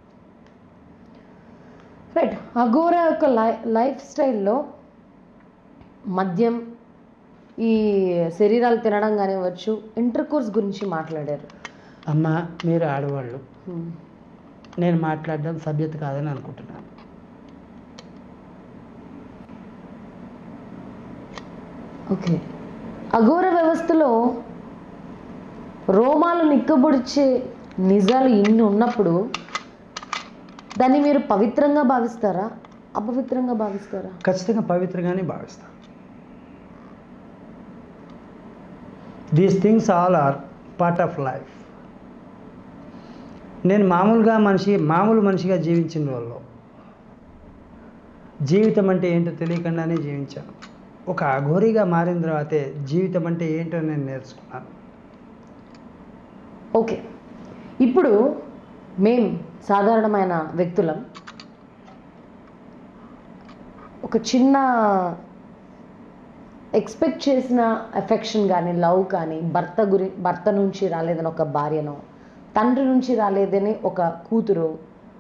Speaker 1: రైట్ అఘోర యొక్క లై లైఫ్ స్టైల్లో మద్యం ఈ శరీరాలు తినడం కానివ్వచ్చు ఇంటర్ కోర్స్ గురించి మాట్లాడారు
Speaker 2: అమ్మ మీరు ఆడవాళ్ళు
Speaker 1: Hmm.
Speaker 2: నేను మాట్లాడడం సభ్యత కాదని అనుకుంటున్నాను
Speaker 1: ఓకే అఘోర వ్యవస్థలో రోమాలు నిక్కబొడిచే నిజాలు ఇన్ని ఉన్నప్పుడు దాన్ని మీరు పవిత్రంగా భావిస్తారా అపవిత్రంగా భావిస్తారా
Speaker 2: ఖచ్చితంగా పవిత్రంగానే భావిస్తాను these things all are part of life నేను మామూలుగా మనిషి మామూలు మనిషిగా జీవించిన రోజుల్లో జీవితం అంటే ఏంటో తెలియకుండానే జీవించాను ఒక అఘోరిగా మారిన తర్వాతే జీవితం అంటే ఏంటో నేను నేర్చుకున్నాను
Speaker 1: ఓకే ఇప్పుడు మేం సాధారణమైన వ్యక్తులం ఒక చిన్న ఎక్స్పెక్ట్ చేసిన ఎఫెక్షన్ కానీ లవ్ కానీ భర్త గురి భర్త నుంచి రాలేదని ఒక భార్యనో తండ్రి నుంచి రాలేదని ఒక కూతురు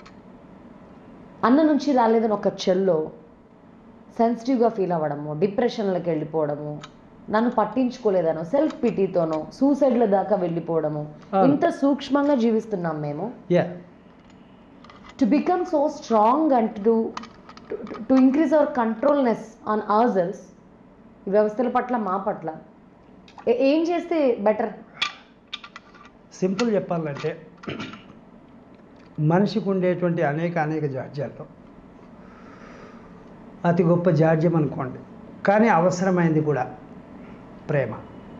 Speaker 1: అన్న నుంచి రాలేదని ఒక చెల్లో సెన్సిటివ్గా ఫీల్ అవ్వడము డిప్రెషన్లకు వెళ్ళిపోవడము నన్ను పట్టించుకోలేదనో సెల్ఫ్ పిటీతోనో సూసైడ్ల దాకా వెళ్ళిపోవడము
Speaker 2: అవును.
Speaker 1: ఇంత సూక్ష్మంగా జీవిస్తున్నాం మేము
Speaker 2: yeah
Speaker 1: to become so strong and to to increase our controlness on ourselves ఈ వ్యవస్థల పట్ల మా పట్ల ఏ- ఏం చేస్తే బెటర్
Speaker 2: సింపుల్ చెప్పాలంటే మనిషికి ఉండేటువంటి అనేక అనేక జాడ్యాల్లో అతి గొప్ప జాడ్యం అనుకోండి కానీ అవసరమైంది కూడా ప్రేమ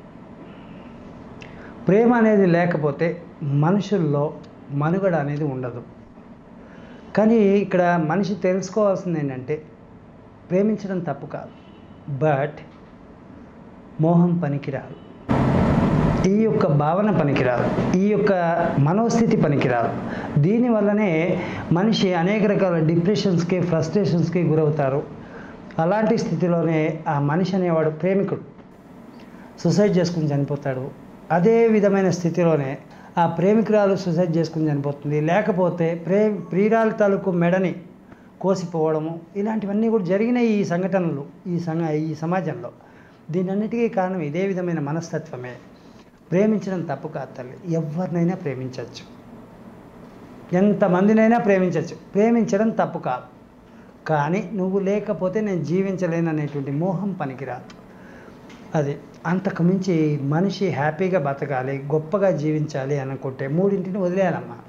Speaker 2: ప్రేమ అనేది లేకపోతే మనుషుల్లో మనుగడ అనేది ఉండదు కానీ ఇక్కడ మనిషి తెలుసుకోవాల్సింది ఏంటంటే ప్రేమించడం తప్పు కాదు బట్ మోహం పనికిరాదు ఈ యొక్క భావన పనికిరాదు ఈ యొక్క మనోస్థితి పనికిరాదు దీనివల్లనే మనిషి అనేక రకాల డిప్రెషన్స్కి ఫ్రస్ట్రేషన్స్కి గురవుతారు అలాంటి స్థితిలోనే ఆ మనిషి అనేవాడు ప్రేమికుడు సూసైడ్ చేసుకుని చనిపోతాడు అదే విధమైన స్థితిలోనే ఆ ప్రేమికురాలు సూసైడ్ చేసుకుని చనిపోతుంది లేకపోతే ప్రే ప్రియురాలు తాలూకు మెడని కోసిపోవడము ఇలాంటివన్నీ కూడా జరిగినాయి ఈ సంఘటనలు ఈ సంఘ ఈ సమాజంలో దీనన్నిటికీ కారణం ఇదే విధమైన మనస్తత్వమే ప్రేమించడం తప్పు కాదు తల్లి ఎవరినైనా ప్రేమించవచ్చు ఎంతమందినైనా ప్రేమించవచ్చు ప్రేమించడం తప్పు కాదు కానీ నువ్వు లేకపోతే నేను జీవించలేను అనేటువంటి మోహం పనికిరాదు అది అంతకు మించి మనిషి హ్యాపీగా బతకాలి గొప్పగా జీవించాలి అనుకుంటే మూడింటిని వదిలేయాలమ్మా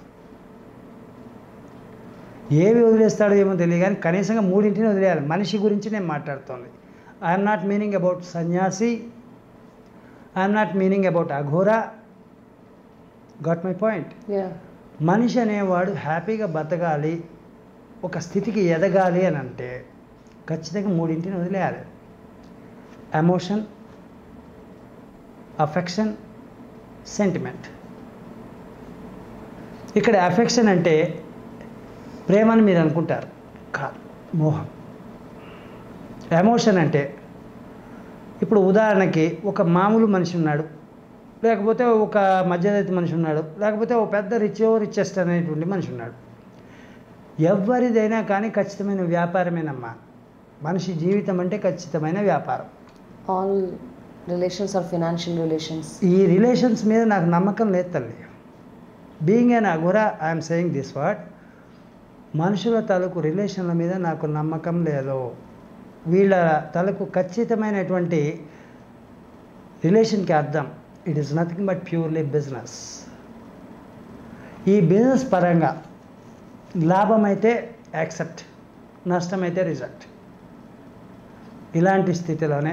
Speaker 2: ఏవి వదిలేస్తాడో ఏమో తెలియదు కానీ కనీసంగా మూడింటిని వదిలేయాలి మనిషి గురించి నేను మాట్లాడుతోంది I'm not meaning about sanyasi I'm not meaning about Aghora got my point
Speaker 1: yeah
Speaker 2: మనిషి అనేవాడు హ్యాపీగా బతకాలి ఒక స్థితికి ఎదగాలి అని అంటే ఖచ్చితంగా మూడింటిని వదిలేయాలి ఎమోషన్ అఫెక్షన్ సెంటిమెంట్ ఇక్కడ అఫెక్షన్ అంటే ప్రేమని మీరు అనుకుంటారు కాదు మోహం ఎమోషన్ అంటే ఇప్పుడు ఉదాహరణకి ఒక మామూలు మనిషి ఉన్నాడు లేకపోతే ఒక మధ్యతరగతి మనిషి ఉన్నాడు లేకపోతే ఒక పెద్ద రిచ్ రిచెస్ట్ అనేటువంటి మనిషి ఉన్నాడు ఎవరిదైనా కానీ ఖచ్చితమైన వ్యాపారమేనమ్మా మనిషి జీవితం అంటే ఖచ్చితమైన వ్యాపారం
Speaker 1: all relations are financial relations
Speaker 2: ఈ రిలేషన్స్ మీద నాకు నమ్మకం లేదు తల్లి being an Aghora I'm saying this word మనుషుల తలకు రిలేషన్ల మీద నాకు నమ్మకం లేదు వీళ్ళ తలకు ఖచ్చితమైనటువంటి రిలేషన్కి అర్థం it is nothing but purely business ఈ బిజినెస్ పరంగా లాభం అయితే యాక్సెప్ట్ నష్టమైతే రిజెక్ట్ ఇలాంటి స్థితిలోనే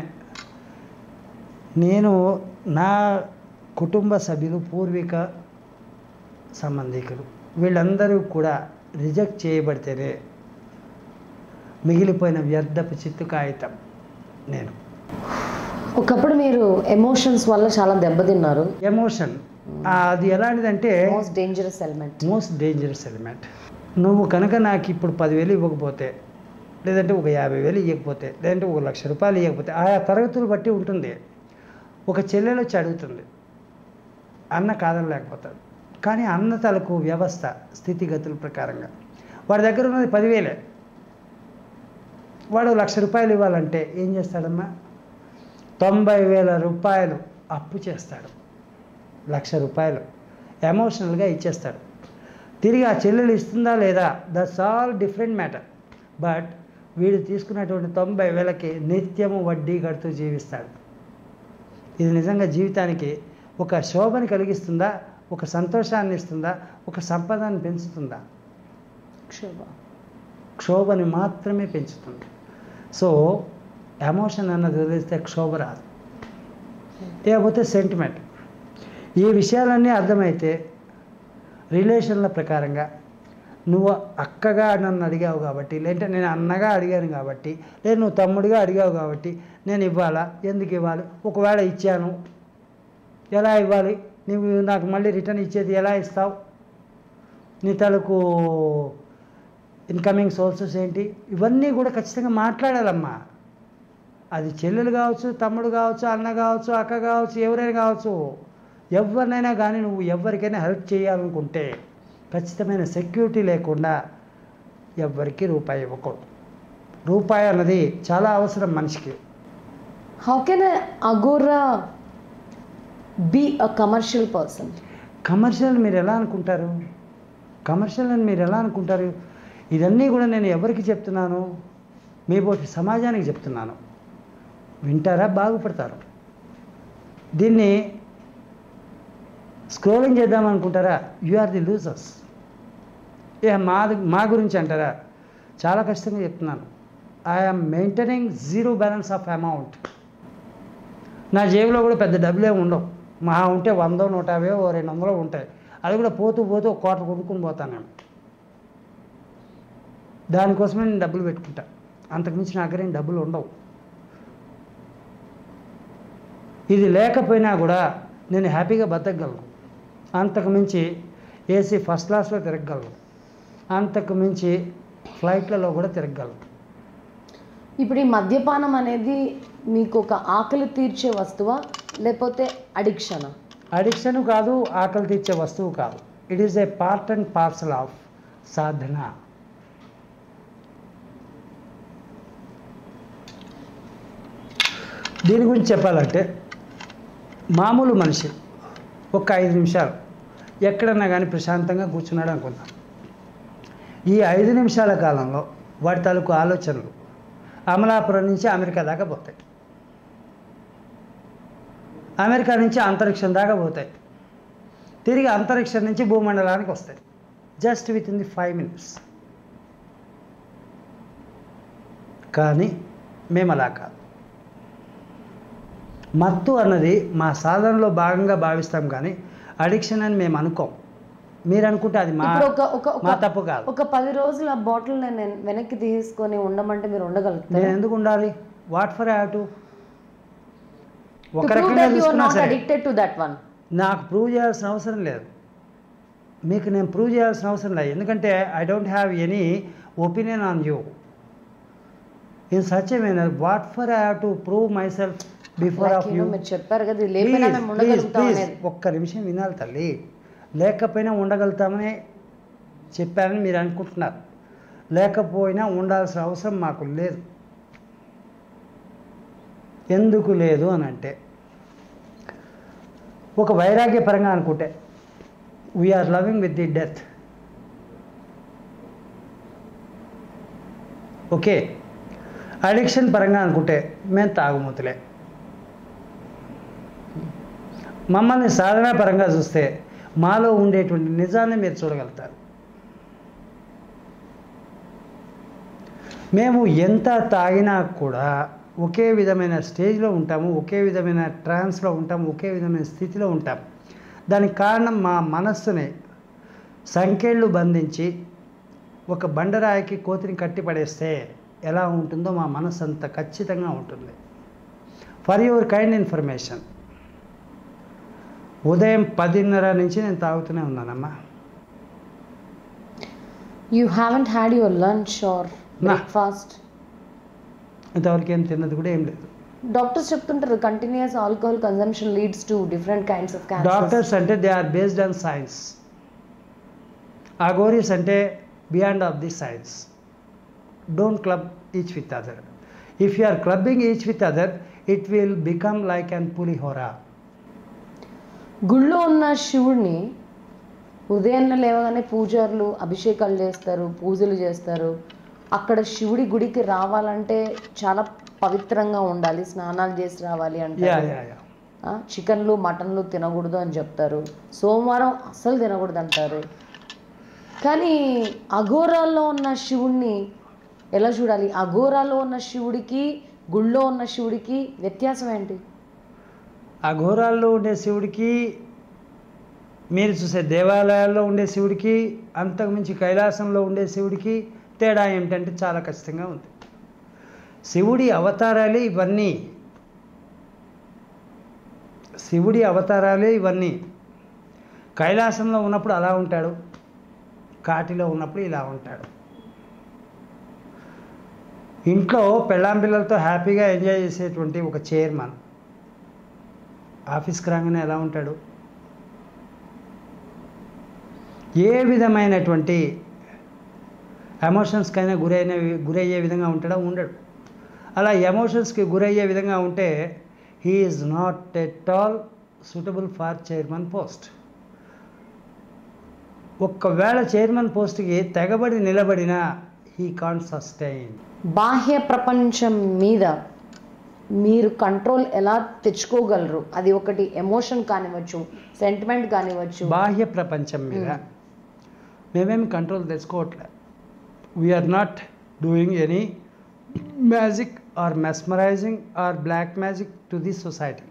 Speaker 2: నేను నా కుటుంబ సభ్యులు పూర్వీక సంబంధికులు వీళ్ళందరూ కూడా రిజెక్ట్ చేయబడితేనే మిగిలిపోయిన వ్యర్థపు చిత్తు కాగితం నేను
Speaker 1: ఒకప్పుడు మీరు ఎమోషన్స్ వల్ల చాలా దెబ్బతిన్నారు
Speaker 2: ఎమోషన్ అది ఎలాంటిదంటే
Speaker 1: most dangerous element
Speaker 2: most dangerous element నువ్వు కనుక నాకు ఇప్పుడు పదివేలు ఇవ్వకపోతే లేదంటే ఒక యాభై వేలు ఇవ్వకపోతే లేదంటే ఒక లక్ష రూపాయలు ఇవ్వకపోతే ఆయా తరగతులు బట్టి ఉంటుంది ఒక చెల్లెలు వచ్చి అడుగుతుంది అన్న కాదని లేకపోతాడు కానీ అన్న తలకు వ్యవస్థ స్థితిగతుల ప్రకారంగా వాడి దగ్గర ఉన్నది పదివేలే వాడు లక్ష రూపాయలు ఇవ్వాలంటే ఏం చేస్తాడమ్మా తొంభై వేల రూపాయలు అప్పు చేస్తాడు లక్ష రూపాయలు ఎమోషనల్గా ఇచ్చేస్తాడు తిరిగి ఆ చెల్లెలు ఇస్తుందా లేదా that's all different matter but వీడు తీసుకున్నటువంటి తొంభై వేలకి నిత్యము వడ్డీ కడుతూ జీవిస్తాడు ఇది నిజంగా జీవితానికి ఒక శోభని కలిగిస్తుందా ఒక సంతోషాన్ని ఇస్తుందా ఒక సంపదను పెంచుతుందా
Speaker 1: క్షోభ
Speaker 2: క్షోభని మాత్రమే పెంచుతుంది సో ఎమోషన్ అన్నది వదిలేస్తే క్షోభ రాదు లేకపోతే సెంటిమెంట్ ఈ విషయాలన్నీ అర్థమైతే రిలేషన్ల ప్రకారంగా నువ్వు అక్కగా నన్ను అడిగావు కాబట్టి లేదంటే నేను అన్నగా అడిగాను కాబట్టి లేదు నువ్వు తమ్ముడిగా అడిగావు కాబట్టి నేను ఇవ్వాలా ఎందుకు ఇవ్వాలి ఒకవేళ ఇచ్చాను ఎలా ఇవ్వాలి నువ్వు నాకు మళ్ళీ రిటర్న్ ఇచ్చేది ఎలా ఇస్తావు నీ తలకు ఇన్కమింగ్ సోర్సెస్ ఏంటి ఇవన్నీ కూడా ఖచ్చితంగా మాట్లాడాలమ్మా అది చెల్లెలు కావచ్చు తమ్ముడు కావచ్చు అన్న కావచ్చు అక్క కావచ్చు ఎవరైనా కావచ్చు ఎవరినైనా కానీ నువ్వు ఎవరికైనా హెల్ప్ చేయాలనుకుంటే ఖచ్చితమైన సెక్యూరిటీ లేకుండా ఎవ్వరికి రూపాయి ఇవ్వకూడదు రూపాయి అన్నది చాలా అవసరం మనిషికి
Speaker 1: how can Aghora be a commercial person
Speaker 2: commercial మీరు ఎలా అనుకుంటారు కమర్షియల్ అని మీరు ఎలా అనుకుంటారు ఇదన్నీ కూడా నేను ఎవరికి చెప్తున్నాను మీ పోటీ సమాజానికి చెప్తున్నాను వింటారా బాగుపడతారు దీన్ని స్క్రోలింగ్ చేద్దాం అనుకుంటారా యు ఆర్ ది లూజర్స్ ఏ మా మా గురించి అంటారా చాలా కష్టంగా చెప్తున్నాను I'm maintaining zero balance of amount నా జేబులో కూడా పెద్ద డబ్బులే ఉండవు మహా ఉంటే వందో నూట యాభై ఓ రెండు వందలు ఉంటాయి అది కూడా పోతూ పోతూ ఒక కోట కొనుక్కుని పోతాను నేను దానికోసమే నేను డబ్బులు పెట్టుకుంటా అంతకుమించి నా దగ్గర ఏం డబ్బులు ఉండవు ఇది లేకపోయినా కూడా నేను హ్యాపీగా బతకగలను అంతకు మించి ఏసీ ఫస్ట్ క్లాస్లో తిరగగలను అంతకు మించి ఫ్లైట్లలో కూడా తిరగగలను
Speaker 1: ఇప్పుడు ఈ మద్యపానం అనేది మీకు ఒక ఆకలి తీర్చే వస్తువా లేకపోతే అడిక్షనా
Speaker 2: అడిక్షన్ కాదు ఆకలి తీర్చే వస్తువు కాదు it is a part and parcel of sadhana దీని గురించి చెప్పాలంటే మామూలు మనిషి ఒక ఐదు నిమిషాలు ఎక్కడన్నా కానీ ప్రశాంతంగా కూర్చున్నాడు అనుకుందాం ఈ ఐదు నిమిషాల కాలంలో వాటి తాలూకు ఆలోచనలు అమలాపురం నుంచి అమెరికా దాకా పోతాయి అమెరికా నుంచి అంతరిక్షం దాకా పోతాయి తిరిగి అంతరిక్షం నుంచి భూమండలానికి వస్తాయి just within the five minutes కానీ మేము అలా కాదు మత్తు అన్నది మా సాధనలో భాగంగా భావిస్తాం కానీ అడిక్షన్ అని మేము అనుకోం మీరు అనుకుంటే అది మా
Speaker 1: ఇప్పుడు ఒక ఒక
Speaker 2: మా
Speaker 1: ఒక
Speaker 2: తప్పు కాదు
Speaker 1: ఒక పది రోజులు ఆ బాటిల్ నేను వెనక్కి తీసుకొని ఉండమంటే మీరు ఉండగలుగుతారు
Speaker 2: నేను ఎందుకు ఉండాలి వాట్ ఫర్ హ్యావ్ టు ఒక
Speaker 1: టు ప్రూవ్
Speaker 2: రకంగా
Speaker 1: దట్ యు ఆర్
Speaker 2: చూసుకున్నా
Speaker 1: నాట్
Speaker 2: సరే
Speaker 1: అడిక్టెడ్ టు దట్ వన్
Speaker 2: నాకు ప్రూవ్ చేయాల్సిన అవసరం లేదు మీకు నేను ప్రూవ్ చేయాల్సిన అవసరం లేదు ఎందుకంటే I don't have any opinion on you in such a manner what for I have to prove myself before of you
Speaker 1: మీరు చెప్పారు కదా ఇది లేకపోయినా మేము ఉండగలుగుతాం అనేది
Speaker 2: ఒక్క నిమిషం వినాలి తల్లి లేకపోయినా ఉండగలుగుతామని చెప్పారని మీరు అనుకుంటున్నారు లేకపోయినా ఉండాల్సిన అవసరం మాకు లేదు ఎందుకు లేదు అని అంటే ఒక వైరాగ్య పరంగా అనుకుంటే we are loving with the death okay addiction పరంగా అనుకుంటే మేము తాగుమూతలే మమ్మల్ని సాధనా పరంగా చూస్తే మాలో ఉండేటువంటి నిజాన్ని మీరు చూడగలుగుతారు మేము ఎంత తాగినా కూడా ఒకే విధమైన స్టేజ్లో ఉంటాము ఒకే విధమైన ట్రాన్స్లో ఉంటాము ఒకే విధమైన స్థితిలో ఉంటాం దానికి కారణం మా మనస్సుని సంఖ్యలు బంధించి ఒక బండరాయికి కోతిని కట్టి పడేస్తే ఎలా ఉంటుందో మా మనస్సు అంత ఖచ్చితంగా ఉంటుంది ఫర్ యువర్ కైండ్ ఇన్ఫర్మేషన్ ఉదయం పదిన్నర నుంచి నేను తాగుతూనే ఉన్నానమ్మా
Speaker 1: you haven't had your lunch or
Speaker 2: Nah.
Speaker 1: Breakfast
Speaker 2: ఇంతవరకు ఏం తిన్నది కూడా ఏం లేదు
Speaker 1: డాక్టర్స్ చెప్తుంటారు continuous alcohol consumption leads to different kinds of cancer
Speaker 2: doctors అంటే they are based on science Aghoris అంటే beyond of the science don't club each with other if you are clubbing each with other it will become like an pulihora
Speaker 1: గుళ్ళో ఉన్న శివుడిని ఉదయాన్నే లేవగానే పూజారులు అభిషేకాలు చేస్తారు పూజలు చేస్తారు అక్కడ శివుడి గుడికి రావాలంటే చాలా పవిత్రంగా ఉండాలి స్నానాలు చేసి రావాలి
Speaker 2: యా
Speaker 1: అంటే
Speaker 2: యా యా
Speaker 1: చికెన్లు మటన్లు తినకూడదు అని చెప్తారు సోమవారం అస్సలు తినకూడదు అంటారు కానీ అఘోరాల్లో ఉన్న శివుణ్ణి ఎలా చూడాలి అఘోరాల్లో ఉన్న శివుడికి గుళ్ళో ఉన్న శివుడికి వ్యత్యాసం ఏంటి
Speaker 2: అఘోరాల్లో ఉండే శివుడికి మీరు చూసే దేవాలయాల్లో ఉండే శివుడికి అంతకుమించి కైలాసంలో ఉండే శివుడికి తేడా ఏమిటంటే చాలా ఖచ్చితంగా ఉంది శివుడి అవతారాలే ఇవన్నీ శివుడి అవతారాలే ఇవన్నీ కైలాసంలో ఉన్నప్పుడు అలా ఉంటాడు కాటిలో ఉన్నప్పుడు ఇలా ఉంటాడు ఇంట్లో పెళ్ళాం పిల్లలతో హ్యాపీగా ఎంజాయ్ చేసేటువంటి ఒక చైర్మన్ ఆఫీస్కి రాగానే ఎలా ఉంటాడు ఏ విధమైనటువంటి ఎమోషన్స్కైనా గురైన గురయ్యే విధంగా ఉంటాడో ఉండడు అలా ఎమోషన్స్కి గురయ్యే విధంగా ఉంటే he is not at all suitable for chairman post ఒక్కవేళ చైర్మన్ పోస్ట్కి తెగబడి నిలబడినా హీ కాన్ సస్టైన్
Speaker 1: బాహ్య ప్రపంచం మీద మీరు కంట్రోల్ ఎలా తెచ్చుకోగలరు అది ఒకటి ఎమోషన్ కానివ్వచ్చు సెంటిమెంట్ కానివ్వచ్చు
Speaker 2: బాహ్య ప్రపంచం మీద మేమేమి కంట్రోల్ తెచ్చుకోవట్లే we are not doing any magic or mesmerising or black magic to the society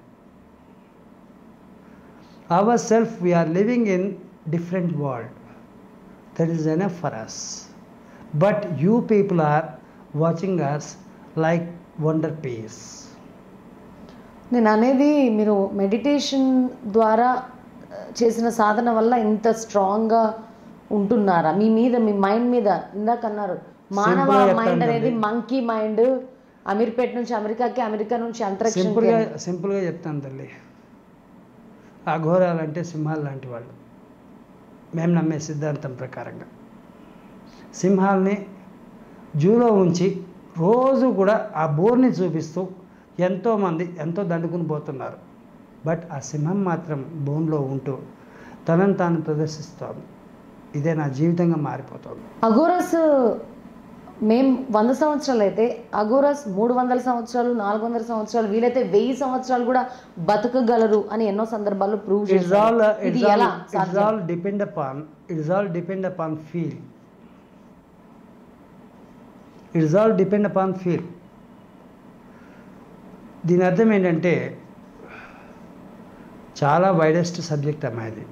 Speaker 2: our self we are living in different world that is enough for us but you people are watching us like wonder piece
Speaker 1: నేను అనేది మీరు meditation ద్వారా ఆ, చేసిన సాధన వల్ల ఇంత స్ట్రాంగ్గా ఉంటున్నారా మీ మీద మీ మైండ్ మీద ఇందాక అన్నారు మానవ
Speaker 2: Simple గా
Speaker 1: మైండ్
Speaker 2: చెప్తాను
Speaker 1: అనేది
Speaker 2: తల్లి.
Speaker 1: మంకీ మైండ్ అమీర్పేట నుంచి అమెరికాకి అమెరికా నుంచి అంతరిక్షంకి
Speaker 2: సింపుల్గా సింపుల్గా చెప్తాను తల్లి అఘోరాలంటే సింహాలు లాంటి వాళ్ళు మేము నమ్మే సిద్ధాంతం ప్రకారంగా సింహాల్ని జూలో ఉంచి రోజు కూడా ఆ బోర్ని చూపిస్తూ ఎంతోమంది ఎంతో దండుకుని పోతున్నారు బట్ ఆ సింహం మాత్రం బోన్లో ఉంటూ తనను తాను ప్రదర్శిస్తోంది ఇదే నా జీవితంగా మారిపోతుంది
Speaker 1: అగోరస్ మేం వంద సంవత్సరాలు అయితే అగోరస్ మూడు వందల సంవత్సరాలు నాలుగు వందల సంవత్సరాలు వీలైతే వెయ్యి సంవత్సరాలు కూడా బతకగలరు అని ఎన్నో సందర్భాల్లో ప్రూవ్
Speaker 2: ఇట్స్ ఆల్
Speaker 1: చేశారు ఇది
Speaker 2: ఇట్స్ ఆల్
Speaker 1: ఎలా
Speaker 2: ఇట్స్
Speaker 1: సాధ్యం
Speaker 2: all depend upon it's all depend upon feel it's all depend upon feel దీని అర్థం ఏంటంటే చాలా వైడెస్ట్ సబ్జెక్ట్ అమ్మా ఇది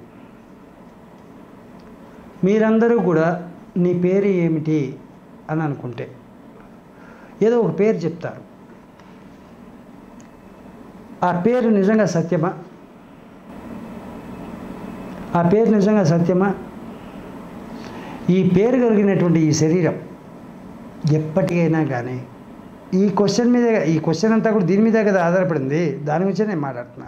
Speaker 2: మీరందరూ కూడా నీ పేరు ఏమిటి అని అనుకుంటే ఏదో ఒక పేరు చెప్తారు ఆ పేరు నిజంగా సత్యమా ఆ పేరు నిజంగా సత్యమా ఈ పేరు కలిగినటువంటి ఈ శరీరం ఎప్పటికైనా కానీ ఈ క్వశ్చన్ మీద ఈ క్వశ్చన్ అంతా కూడా దీని మీద కదా ఆధారపడింది దాని గురించే నేను మాట్లాడుతున్నా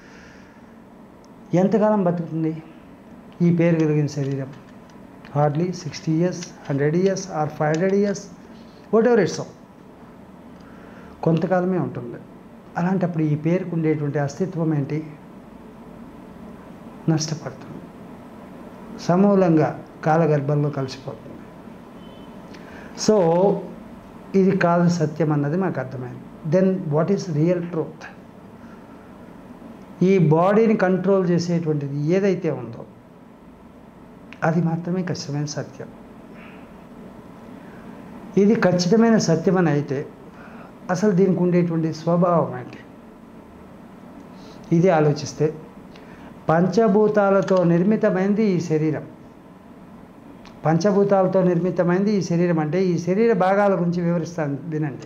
Speaker 2: ఎంతకాలం బతుకుతుంది ఈ పేరు కలిగిన శరీరం hardly sixty years hundred years or five hundred years whatever it's కొంతకాలమే ఉంటుంది అలాంటప్పుడు ఈ పేరుకు ఉండేటువంటి అస్తిత్వం ఏంటి నష్టపడుతుంది సమూలంగా కాలగర్భంలో కలిసిపోతుంది సో ఇది కాదు సత్యం అన్నది మాకు అర్థమైంది then what is real truth ఈ బాడీని కంట్రోల్ చేసేటువంటిది ఏదైతే ఉందో అది మాత్రమే ఖచ్చితమైన సత్యం ఇది ఖచ్చితమైన సత్యం అని అయితే అసలు దీనికి ఉండేటువంటి స్వభావం ఏంటి ఇది ఆలోచిస్తే పంచభూతాలతో నిర్మితమైంది ఈ శరీరం పంచభూతాలతో నిర్మితమైంది ఈ శరీరం అంటే ఈ శరీర భాగాల గురించి వివరిస్తాను వినండి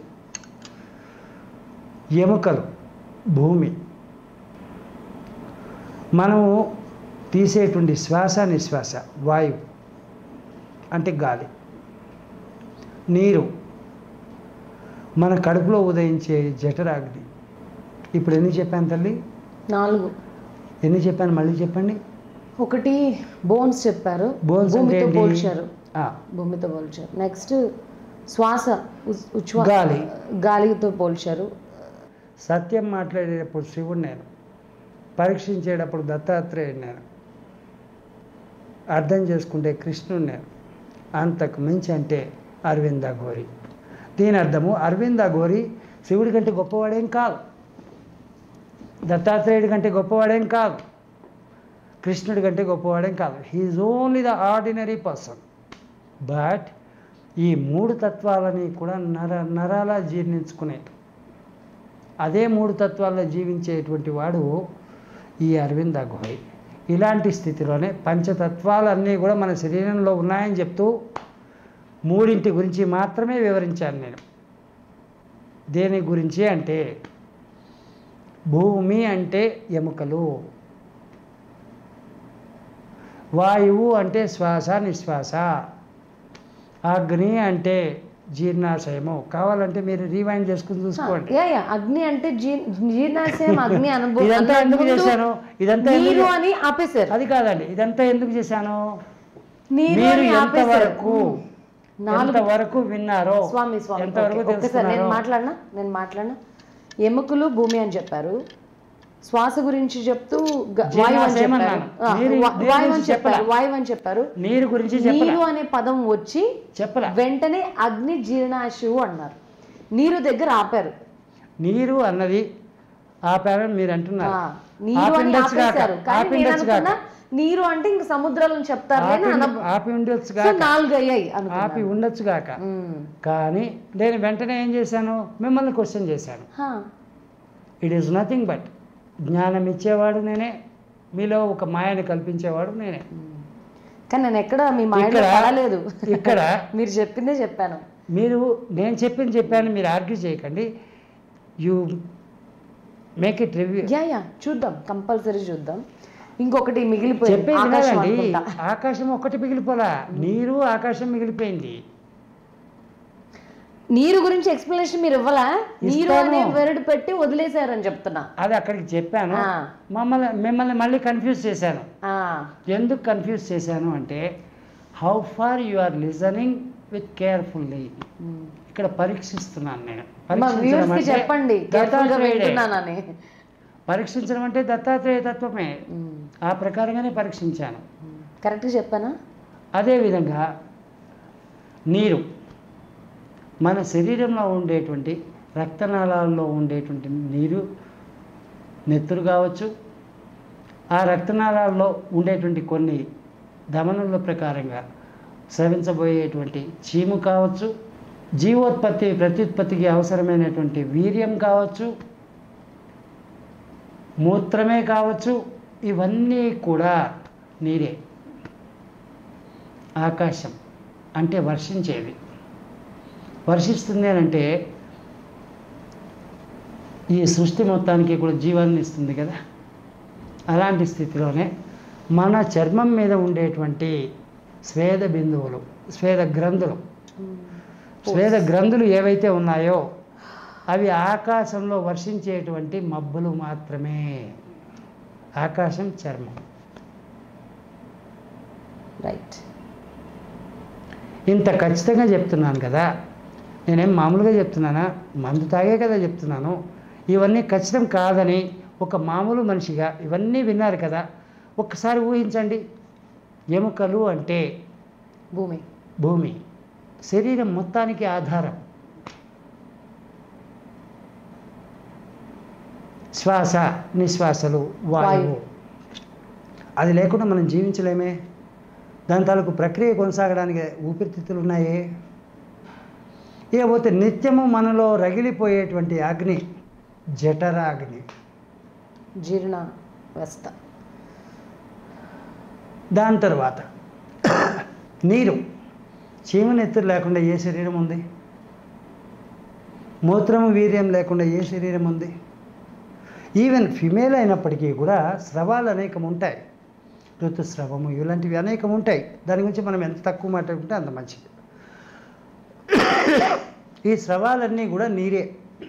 Speaker 2: ఎముకలు భూమి మనము తీసేటువంటి శ్వాస నిశ్వాస వాయువు అంటే గాలి నీరు మన కడుపులో ఉదయించే జఠరాగ్ని ఇప్పుడు ఎన్ని చెప్పాను తల్లి
Speaker 1: నాలుగు
Speaker 2: ఎన్ని చెప్పాను మళ్ళీ చెప్పండి
Speaker 1: ఒకటి బోన్స్ చెప్పారు
Speaker 2: Bones అంటే
Speaker 1: భూమితో
Speaker 2: ఏంటి?
Speaker 1: పోల్చారు
Speaker 2: ఆ,
Speaker 1: భూమితో పోల్చారు నెక్స్ట్ శ్వాస ఉచ్- ఉచ్ఛ్వా
Speaker 2: గాలి.
Speaker 1: గాలితో పోల్చారు
Speaker 2: సత్యం మాట్లాడేటప్పుడు శివుడు నేను పరీక్షించేటప్పుడు దత్తాత్రేయుడు నేను అర్థం చేసుకుంటే కృష్ణుడు నేను అంతకు మించి అంటే అరవింద ఘోరి దీని అర్థము అరవింద ఘోరి శివుడి కంటే గొప్పవాడేం కాదు దత్తాత్రేయుడి కంటే గొప్పవాడేం కాదు కృష్ణుడి కంటే గొప్పవాడేం కాదు he is only the ordinary person but ఈ మూడు తత్వాలని కూడా నర నరాలా జీర్ణించుకునే అదే మూడు తత్వాల్లో జీవించేటువంటి వాడు ఈ అరవింద ఘోయ్ ఇలాంటి స్థితిలోనే పంచతత్వాలన్నీ కూడా మన శరీరంలో ఉన్నాయని చెప్తూ మూడింటి గురించి మాత్రమే వివరించాను నేను దేని గురించి అంటే భూమి అంటే ఎముకలు వాయువు అంటే శ్వాస నిశ్వాస అగ్ని అంటే జీర్ణాశయము కావాలంటే మీరు రీవైండ్ చేసుకుని చూసుకోండి
Speaker 1: యా యా అగ్ని అంటే జీ- జీర్ణాశయం అగ్ని అనుభవం
Speaker 2: ఇదంతా
Speaker 1: అంతకు
Speaker 2: ఎందుకు
Speaker 1: ముందు
Speaker 2: చేశాను ఇదంతా
Speaker 1: నీరు
Speaker 2: ఎందుకు-
Speaker 1: అని ఆపేశారు
Speaker 2: అది కాదండి ఇదంతా ఎందుకు చేశాను
Speaker 1: నీరు
Speaker 2: మీరు
Speaker 1: అని ఆపేశారు
Speaker 2: ఎంతవరకు
Speaker 1: నాలుగు
Speaker 2: ఎంతవరకు విన్నారో
Speaker 1: స్వామి స్వామి
Speaker 2: ఎంతవరకు
Speaker 1: ఓకే, ఒక్కసారి నేను
Speaker 2: తెలుసుకున్నారో
Speaker 1: మాట్లాడినా నేను మాట్లాడినా ఎముకలు భూమి అని చెప్పారు శ్వాస గురించి చెప్తూ గ- వాయువు అని
Speaker 2: జీర్ణాశయం
Speaker 1: చెప్పారు
Speaker 2: అన్నాను.
Speaker 1: ఆ,
Speaker 2: నీరు-
Speaker 1: వా-
Speaker 2: నీరు
Speaker 1: వాయువు అని
Speaker 2: గురించి
Speaker 1: చెప్పారు
Speaker 2: చెప్పలా.
Speaker 1: వాయువు అని చెప్పారు
Speaker 2: నీరు గురించి చెప్పలా
Speaker 1: నీరు అనే పదం వచ్చి
Speaker 2: చెప్పలా
Speaker 1: వెంటనే అగ్ని జీర్ణాశువు అన్నారు నీరు దగ్గర ఆపారు
Speaker 2: నీరు అన్నది ఆపారని మీరు అంటున్నారు
Speaker 1: ఆ, నీరు అని
Speaker 2: ఆపిండొచ్చు గాక,
Speaker 1: ఆపేశారు కానీ నేను
Speaker 2: ఆపిండొచ్చు గాక.
Speaker 1: అనుకున్నా నీరు అంటే ఇంక సముద్రాలను చెప్తారు
Speaker 2: ఆపి
Speaker 1: అన
Speaker 2: ఆపి ఉండొచ్చు
Speaker 1: సో
Speaker 2: గాక
Speaker 1: నాలుగు అయ్యాయి
Speaker 2: ఆపి
Speaker 1: అనుకున్నాను
Speaker 2: ఉండొచ్చు గాక
Speaker 1: ఉమ్.
Speaker 2: కానీ నేను వెంటనే ఏం చేశాను మిమ్మల్ని క్వశ్చన్ చేశాను
Speaker 1: హా.
Speaker 2: ఇట్ ఈస్ నథింగ్ బట్ జ్ఞానం ఇచ్చేవాడు నేనే మీలో ఒక మాయని కల్పించేవాడు నేనే
Speaker 1: కానీ నేను ఎక్కడ మీ మైండ్
Speaker 2: ఇక్కడ-
Speaker 1: పడలేదు
Speaker 2: ఇక్కడ
Speaker 1: మీరు చెప్పిందే చెప్పాను
Speaker 2: మీరు నేను చెప్పింది చెప్పాను మీరు ఆర్గ్యూ చేయకండి you make it review
Speaker 1: yeah yeah చూద్దాం కంపల్సరీ చూద్దాం ఇంకొకటి మిగిలిపోయింది
Speaker 2: చెప్పేది
Speaker 1: ఆకాశం
Speaker 2: కాదండి
Speaker 1: అనుకుంటా.
Speaker 2: ఆకాశం ఒక్కటి మిగిలిపోలా నీరు ఆకాశం మిగిలిపోయింది
Speaker 1: నీరు గురించి ఎక్స్ప్లెనేషన్ మీరు ఇవ్వలా నీరు
Speaker 2: ఇస్తాను.
Speaker 1: అనే వెరడు పెట్టి వదిలేశారని చెప్తున్నా
Speaker 2: అది అక్కడికి చెప్పాను
Speaker 1: ఆ.
Speaker 2: మమ్మల్ని మిమ్మల్ని మళ్ళీ కన్ఫ్యూజ్ చేశాను
Speaker 1: ఆ,
Speaker 2: ఎందుకు కన్ఫ్యూజ్ చేశాను అంటే how far you are listening with carefully
Speaker 1: um.
Speaker 2: ఇక్కడ పరీక్షిస్తున్నాను నేను
Speaker 1: మా వ్యూవర్స్
Speaker 2: పరీక్షించడం
Speaker 1: కి
Speaker 2: అంటే
Speaker 1: చెప్పండి కేర్ఫుల్ గా
Speaker 2: దత్తాత్రేయుడే.
Speaker 1: వింటున్నానని
Speaker 2: పరీక్షించడం అంటే దత్తాత్రేయ తత్వమే
Speaker 1: ఉమ్.
Speaker 2: ఆ ప్రకారంగానే పరీక్షించాను
Speaker 1: కరెక్ట్ చెప్పానా
Speaker 2: అదేవిధంగా నీరు మన శరీరంలో ఉండేటువంటి రక్తనాళాల్లో ఉండేటువంటి నీరు నెత్తురు కావచ్చు ఆ రక్తనాళాల్లో ఉండేటువంటి కొన్ని ధమనుల ప్రకారంగా స్రవించబోయేటువంటి చీము కావచ్చు జీవోత్పత్తి ప్రత్యుత్పత్తికి అవసరమైనటువంటి వీర్యం కావచ్చు మూత్రమే కావచ్చు ఇవన్నీ కూడా నీరే ఆకాశం అంటే వర్షించేది వర్షిస్తుంది అని అంటే ఈ సృష్టి మొత్తానికి కూడా జీవాన్ని ఇస్తుంది కదా అలాంటి స్థితిలోనే మన చర్మం మీద ఉండేటువంటి స్వేద బిందువులు స్వేద గ్రంథులు స్వేద గ్రంథులు ఏవైతే ఉన్నాయో అవి ఆకాశంలో వర్షించేటువంటి మబ్బులు మాత్రమే ఆకాశం చర్మం
Speaker 1: రైట్
Speaker 2: ఇంత ఖచ్చితంగా చెప్తున్నాను కదా నేనేం మామూలుగా చెప్తున్నానా మందు తాగే కదా చెప్తున్నాను ఇవన్నీ ఖచ్చితం కాదని ఒక మామూలు మనిషిగా ఇవన్నీ విన్నారు కదా ఒక్కసారి ఊహించండి ఎముకలు అంటే
Speaker 1: భూమి
Speaker 2: భూమి శరీరం మొత్తానికి ఆధారం శ్వాస నిశ్వాసలు వాయువు
Speaker 1: వాయువు.
Speaker 2: అది లేకుండా మనం జీవించలేమే దాని తాలూకు ప్రక్రియ కొనసాగడానికి ఊపిరితిత్తులు ఉన్నాయే ఇకపోతే నిత్యము మనలో రగిలిపోయేటువంటి అగ్ని జఠరాగ్ని
Speaker 1: జీర్ణ వ్యవస్థ
Speaker 2: దాని తర్వాత నీరు చీమనెత్తురు లేకుండా ఏ శరీరం ఉంది మూత్రము వీర్యం లేకుండా ఏ శరీరం ఉంది ఈవెన్ ఫిమేల్ అయినప్పటికీ కూడా స్రవాలు అనేకం ఉంటాయి ఋతుస్రవము ఇలాంటివి అనేకం ఉంటాయి దాని గురించి మనం ఎంత తక్కువ మాట్లాడుకుంటే అంత మంచిది ఈ స్రవాలన్నీ కూడా నీరే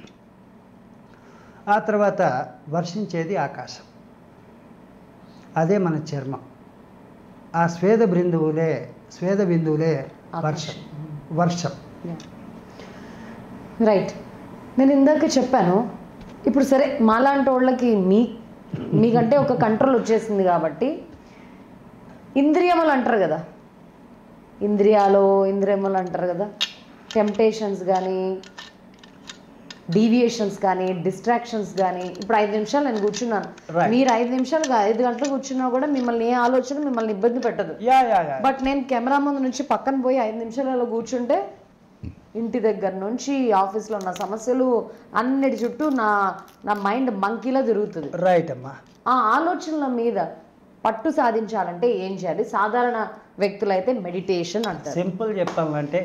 Speaker 2: ఆ తర్వాత వర్షించేది ఆకాశం అదే మన చర్మం ఆ స్వేద బిందువులే స్వేద బిందువులే వర్షం వర్షం
Speaker 1: రైట్ నేను ఇందాక చెప్పాను ఇప్పుడు సరే మాలాంటి వాళ్ళకి మీ మీకంటే ఒక కంట్రోల్ వచ్చేసింది కాబట్టి ఇంద్రియములు అంటారు కదా ఇంద్రియాలు ఇంద్రియములు అంటారు కదా టెంప్టేషన్స్ కానీ డీవియేషన్స్ కానీ డిస్ట్రాక్షన్స్ కానీ ఇప్పుడు ఐదు నిమిషాలు నేను కూర్చున్నాను
Speaker 2: Right.
Speaker 1: మీరు ఐదు నిమిషాలు కాదు, ఐదు గంటలు కూర్చున్నా కూడా మిమ్మల్ని ఏ ఆలోచన మిమ్మల్ని ఇబ్బంది పెట్టదు
Speaker 2: యా యా యా
Speaker 1: బట్ నేను కెమెరా ముందు నుంచి పక్కన పోయి ఐదు నిమిషాలు అలా కూర్చుంటే ఇంటి దగ్గర నుంచి ఆఫీస్లో ఉన్న సమస్యలు అన్నిటి చుట్టూ నా నా మైండ్ మంకీలా తిరుగుతుంది
Speaker 2: రైట్ అమ్మా
Speaker 1: ఆ ఆలోచనల మీద పట్టు సాధించాలంటే ఏం చేయాలి సాధారణ వ్యక్తులైతే మెడిటేషన్ అంటారు
Speaker 2: సింపుల్ చెప్పామంటే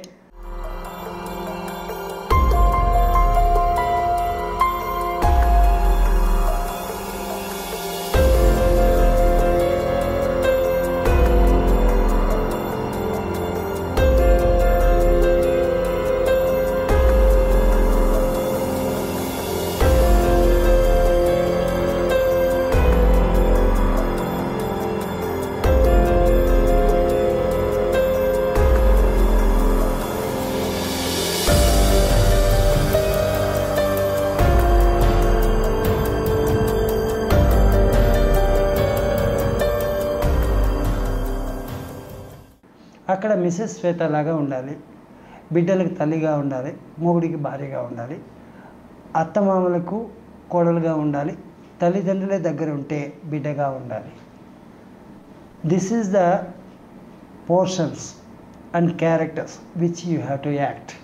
Speaker 2: అక్కడ మిసెస్ శ్వేత లాగా ఉండాలి బిడ్డలకు తల్లిగా ఉండాలి మొగుడికి భార్యగా ఉండాలి అత్తమామలకు కోడలుగా ఉండాలి తల్లిదండ్రులే దగ్గర ఉంటే బిడ్డగా ఉండాలి this is the portions and characters which you have to act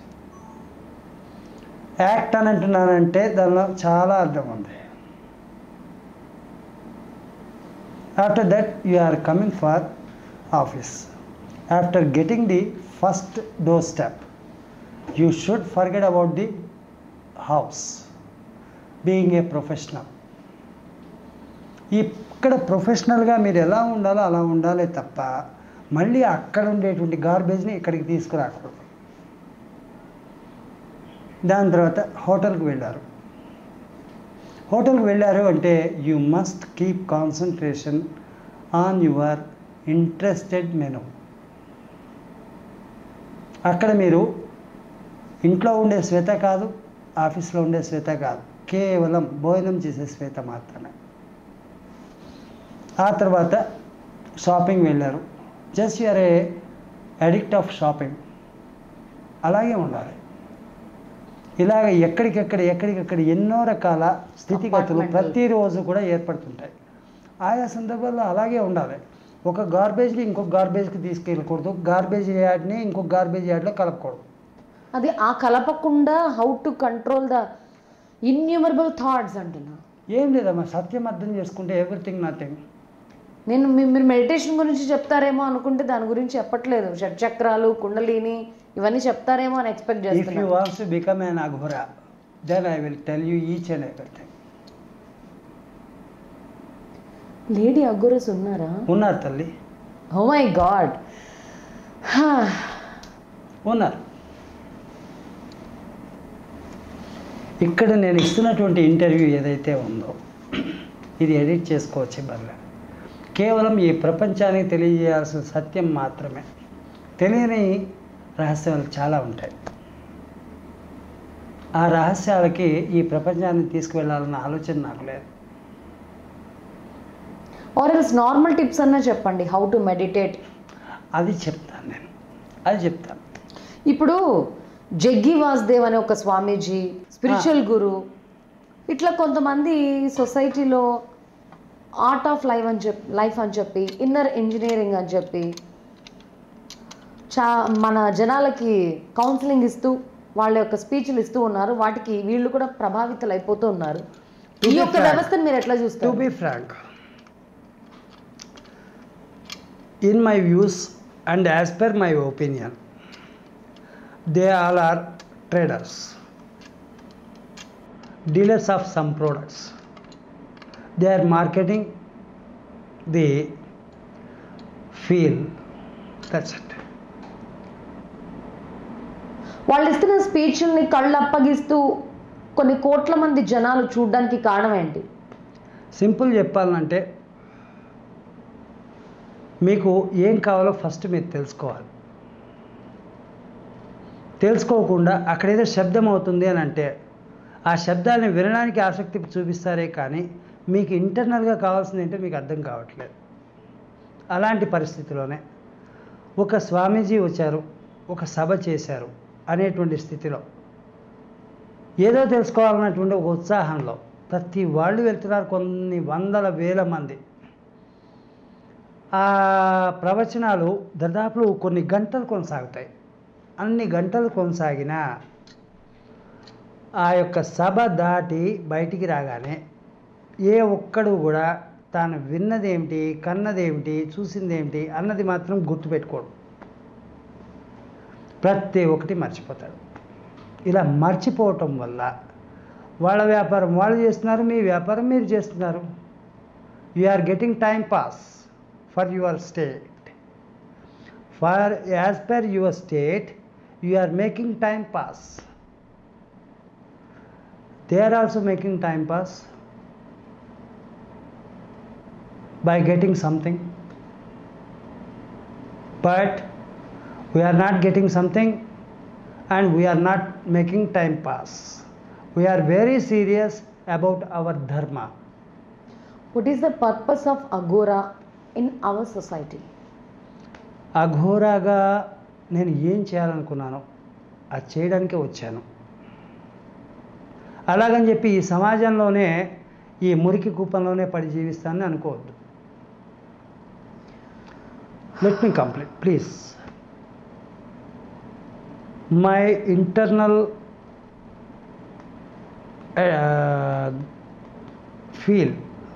Speaker 2: act అని అంటున్నానంటే దానిలో చాలా అర్థం ఉంది after that you are coming for office after getting the first doorstep you should forget about the house being a professional ఇక్కడ ప్రొఫెషనల్గా మీరు ఎలా ఉండాలో అలా ఉండాలి తప్ప మళ్ళీ అక్కడ ఉండేటువంటి గార్బేజ్ని ఇక్కడికి తీసుకురాకూడదు దాని తర్వాత హోటల్కి వెళ్ళారు హోటల్కి వెళ్ళారు అంటే you must keep concentration on your interested menu అక్కడ మీరు ఇంట్లో ఉండే శ్వేత కాదు ఆఫీస్లో ఉండే శ్వేత కాదు కేవలం భోజనం చేసే శ్వేత మాత్రమే ఆ తర్వాత షాపింగ్ వెళ్ళారు just you are a addict of shopping అలాగే ఉండాలి ఇలాగ ఎక్కడికెక్కడ ఎక్కడికెక్కడ ఎన్నో రకాల స్థితిగతులు
Speaker 1: Apartment.
Speaker 2: ప్రతిరోజు కూడా ఏర్పడుతుంటాయి ఆయా సందర్భాల్లో అలాగే ఉండాలి ఒక గార్బేజ్ని ఇంకొక గార్బేజ్కి తీసుకెళ్ళకూడదు గార్బేజ్ యాడ్ని ఇంకొక గార్బేజ్ యాడ్లో కలపకూడదు
Speaker 1: అది ఆ కలపకుండా how to control the innumerable thoughts అంటున్నా
Speaker 2: ఏం లేదమ్మా సత్యం అర్థం చేసుకుంటే ఎవ్రీథింగ్ నథింగ్
Speaker 1: నేను మీ- మీరు మెడిటేషన్ గురించి చెప్తారేమో అనుకుంటే దాని గురించి చెప్పట్లేదు షట్చక్రాలు కుండలిని ఇవన్నీ చెప్తారేమో అని ఎక్స్పెక్ట్
Speaker 2: ఇఫ్ యూ
Speaker 1: చేస్తున్నాను
Speaker 2: wants to become an Aghora then I will tell you each and everything
Speaker 1: lady Aghoras ఉన్నారా
Speaker 2: ఉన్నారు తల్లి
Speaker 1: ఓ మై గాడ్
Speaker 2: ఉన్నారు ఇక్కడ నేను ఇస్తున్నటువంటి ఇంటర్వ్యూ ఏదైతే ఉందో ఇది ఎడిట్ చేసుకోవచ్చు బల్ల కేవలం ఈ ప్రపంచానికి తెలియజేయాల్సిన సత్యం మాత్రమే తెలియని రహస్యాలు చాలా ఉంటాయి ఆ రహస్యాలకి ఈ ప్రపంచాన్ని తీసుకువెళ్ళాలన్న ఆలోచన నాకు లేదు
Speaker 1: ఆర్ ఎల్స్ నార్మల్ టిప్స్ అన్నా చెప్పండి హౌ టు మెడిటేట్
Speaker 2: అది చెప్తాను నేను అది చెప్తాను
Speaker 1: ఇప్పుడు జగ్గి వాసుదేవ్ అనే ఒక స్వామీజీ స్పిరిచువల్ గురు ఇట్లా కొంతమంది సొసైటీలో ఆర్ట్ ఆఫ్ లైఫ్ అని చెప్పి లైఫ్ అని చెప్పి ఇన్నర్ ఇంజనీరింగ్ అని చెప్పి చా మన జనాలకి కౌన్సిలింగ్ ఇస్తూ వాళ్ళ యొక్క స్పీచ్లు ఇస్తూ ఉన్నారు వాటికి వీళ్ళు కూడా ప్రభావితులు అయిపోతూ ఉన్నారు ఈ యొక్క
Speaker 2: frank.
Speaker 1: వ్యవస్థను మీరు ఎట్లా
Speaker 2: టు
Speaker 1: చూస్తారు
Speaker 2: be frank in my views and as per my opinion they all are traders dealers of some products they are marketing the feel that's it
Speaker 1: వాళ్ళు ఇస్తున్న స్పీచ్ల్ని కళ్ళు అప్పగిస్తూ కొన్ని కోట్ల మంది జనాలు చూడడానికి కారణం ఏంటి
Speaker 2: సింపుల్ చెప్పాలంటే మీకు ఏం కావాలో ఫస్ట్ మీరు తెలుసుకోవాలి తెలుసుకోకుండా అక్కడేదో శబ్దం అవుతుంది అని అంటే ఆ శబ్దాన్ని వినడానికి ఆసక్తి చూపిస్తారే కానీ మీకు ఇంటర్నల్గా కావాల్సింది ఏంటో మీకు అర్థం కావట్లేదు అలాంటి పరిస్థితిలోనే ఒక స్వామీజీ వచ్చారు ఒక సభ చేశారు అనేటువంటి స్థితిలో ఏదో తెలుసుకోవాలన్నటువంటి ఒక ఉత్సాహంలో ప్రతి వాళ్ళు వెళ్తున్నారు కొన్ని వందల వేల మంది ఆ ప్రవచనాలు దాదాపు కొన్ని గంటలు కొనసాగుతాయి అన్ని గంటలు కొనసాగినా ఆ యొక్క సభ దాటి బయటికి రాగానే ఏ ఒక్కడు కూడా తాను విన్నదేమిటి కన్నదేమిటి చూసిందేమిటి అన్నది మాత్రం గుర్తుపెట్టుకోడు ప్రతి ఒక్కటి మర్చిపోతాడు ఇలా మర్చిపోవటం వల్ల వాళ్ళ వ్యాపారం వాళ్ళు చేస్తున్నారు మీ వ్యాపారం మీరు చేస్తున్నారు you are getting time pass for your state for as per your state you are making time pass they are also making time pass by getting something but we are not getting something and we are not making time pass we are very serious about our dharma
Speaker 1: what is the purpose of Aghora in our society
Speaker 2: అఘోరాగా నేను ఏం చేయాలనుకున్నానో అది చేయడానికే వచ్చాను అలాగని చెప్పి ఈ సమాజంలోనే ఈ మురికి కూపంలోనే పడి జీవిస్తానని అనుకోవద్దు let me complete please my internal feel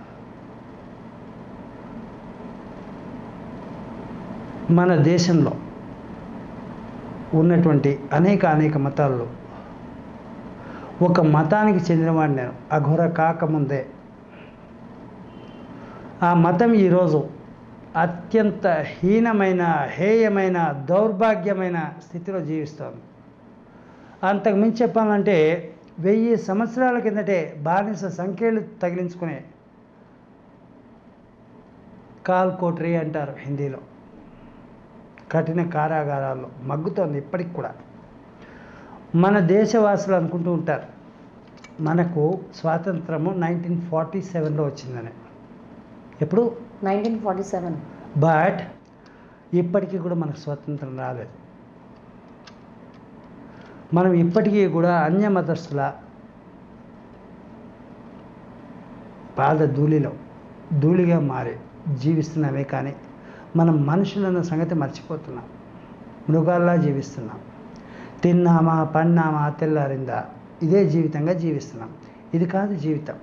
Speaker 2: మన దేశంలో ఉన్నటువంటి అనేక అనేక మతాల్లో ఒక మతానికి చెందినవాడిని నేను అఘోర కాకముందే ఆ మతం ఈరోజు అత్యంత హీనమైన హేయమైన దౌర్భాగ్యమైన స్థితిలో జీవిస్తోంది అంతకు మించి చెప్పాలంటే వెయ్యి సంవత్సరాల కిందటే బానిస సంఖ్యలు తగిలించుకునే కాల్ కోటరీ అంటారు హిందీలో కఠిన కారాగారాల్లో మగ్గుతోంది ఇప్పటికి కూడా మన దేశవాసులు అనుకుంటూ ఉంటారు మనకు స్వాతంత్రము నైన్టీన్ ఫార్టీ సెవెన్లో వచ్చిందని ఎప్పుడు
Speaker 1: నైన్టీన్ ఫార్టీ సెవెన్
Speaker 2: బట్ ఇప్పటికీ కూడా మనకు స్వతంత్రం రాలేదు మనం ఇప్పటికీ కూడా అన్య మతస్థుల పాద ధూళిలో ధూళిగా మారి జీవిస్తున్నామే కానీ మనం మనుషులన్న సంగతి మర్చిపోతున్నాం మృగాల్లా జీవిస్తున్నాం తిన్నామా పన్నామా తెల్లారిందా ఇదే జీవితంగా జీవిస్తున్నాం ఇది కాదు జీవితం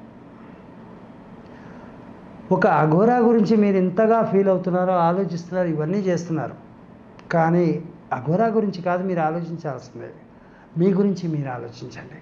Speaker 2: ఒక అఘోరా గురించి మీరు ఇంతగా ఫీల్ అవుతున్నారో ఆలోచిస్తున్నారు ఇవన్నీ చేస్తున్నారు కానీ అఘోరా గురించి కాదు మీరు ఆలోచించాల్సిందే మీ గురించి మీరు ఆలోచించండి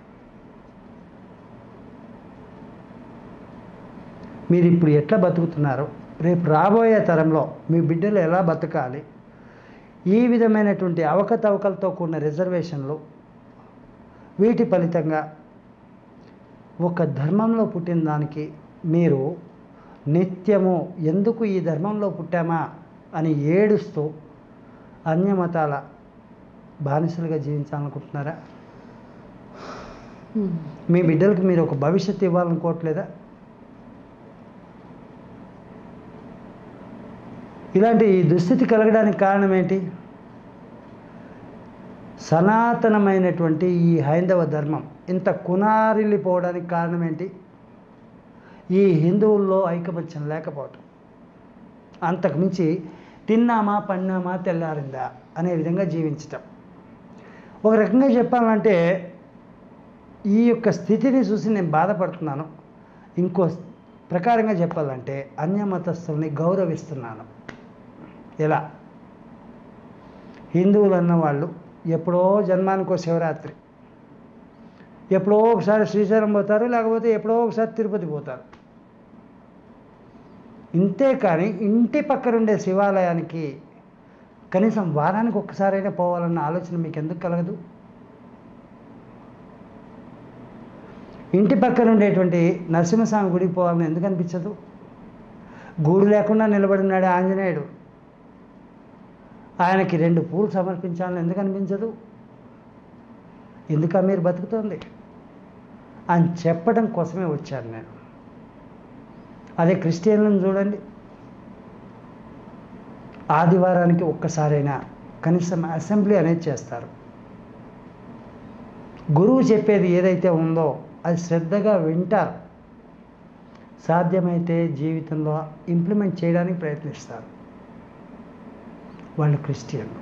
Speaker 2: మీరు ఇప్పుడు ఎట్లా బతుకుతున్నారో రేపు రాబోయే తరంలో మీ బిడ్డలు ఎలా బతకాలి ఈ విధమైనటువంటి అవకతవకలతో కూడిన రిజర్వేషన్లు వీటి ఫలితంగా ఒక ధర్మంలో పుట్టిన దానికి మీరు నిత్యము ఎందుకు ఈ ధర్మంలో పుట్టామా అని ఏడుస్తూ అన్యమతాల బానిసలుగా జీవించాలనుకుంటున్నారా మీ బిడ్డలకు మీరు ఒక భవిష్యత్తు ఇవ్వాలనుకోవట్లేదా ఇలాంటి ఈ దుస్థితి కలగడానికి కారణం ఏంటి సనాతనమైనటువంటి ఈ హైందవ ధర్మం ఇంత కునారిల్లిపోవడానికి కారణం ఏంటి ఈ హిందువుల్లో ఐకమత్యం లేకపోవటం అంతకుమించి తిన్నామా పన్నామా తెల్లారిందా అనే విధంగా జీవించటం ఒక రకంగా చెప్పాలంటే ఈ యొక్క స్థితిని చూసి నేను బాధపడుతున్నాను ఇంకో ప్రకారంగా చెప్పాలంటే అన్యమతస్థుల్ని గౌరవిస్తున్నాను ఎలా హిందువులు అన్న వాళ్ళు ఎప్పుడో జన్మానికో శివరాత్రి ఎప్పుడో ఒకసారి శ్రీశైలం పోతారు లేకపోతే ఎప్పుడో ఒకసారి తిరుపతి పోతారు ఇంతే కానీ ఇంటి పక్కన ఉండే శివాలయానికి కనీసం వారానికి ఒక్కసారైనా పోవాలన్న ఆలోచన మీకు ఎందుకు కలగదు ఇంటి పక్కన ఉండేటువంటి నరసింహస్వామి గుడికి పోవాలని ఎందుకు అనిపించదు గూడు లేకుండా నిలబడినాడు ఆంజనేయుడు ఆయనకి రెండు పూలు సమర్పించాలని ఎందుకు అనిపించదు ఎందుక మీరు బతుకుతోంది అని చెప్పడం కోసమే వచ్చాను నేను అదే క్రిస్టియన్లను చూడండి ఆదివారానికి ఒక్కసారైనా కనీసం అసెంబ్లీ అనేది చేస్తారు గురువు చెప్పేది ఏదైతే ఉందో అది శ్రద్ధగా వింటారు సాధ్యమైతే జీవితంలో ఇంప్లిమెంట్ చేయడానికి ప్రయత్నిస్తారు వాళ్ళు క్రిస్టియన్లు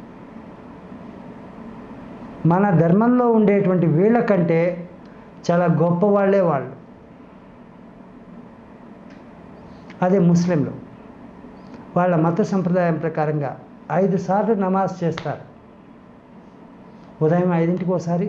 Speaker 2: మన ధర్మంలో ఉండేటువంటి వీళ్ళకంటే చాలా గొప్ప వాళ్ళే వాళ్ళు అదే ముస్లింలు వాళ్ళ మత సంప్రదాయం ప్రకారంగా ఐదు సార్లు నమాజ్ చేస్తారు ఉదయం ఐదింటికి ఒకసారి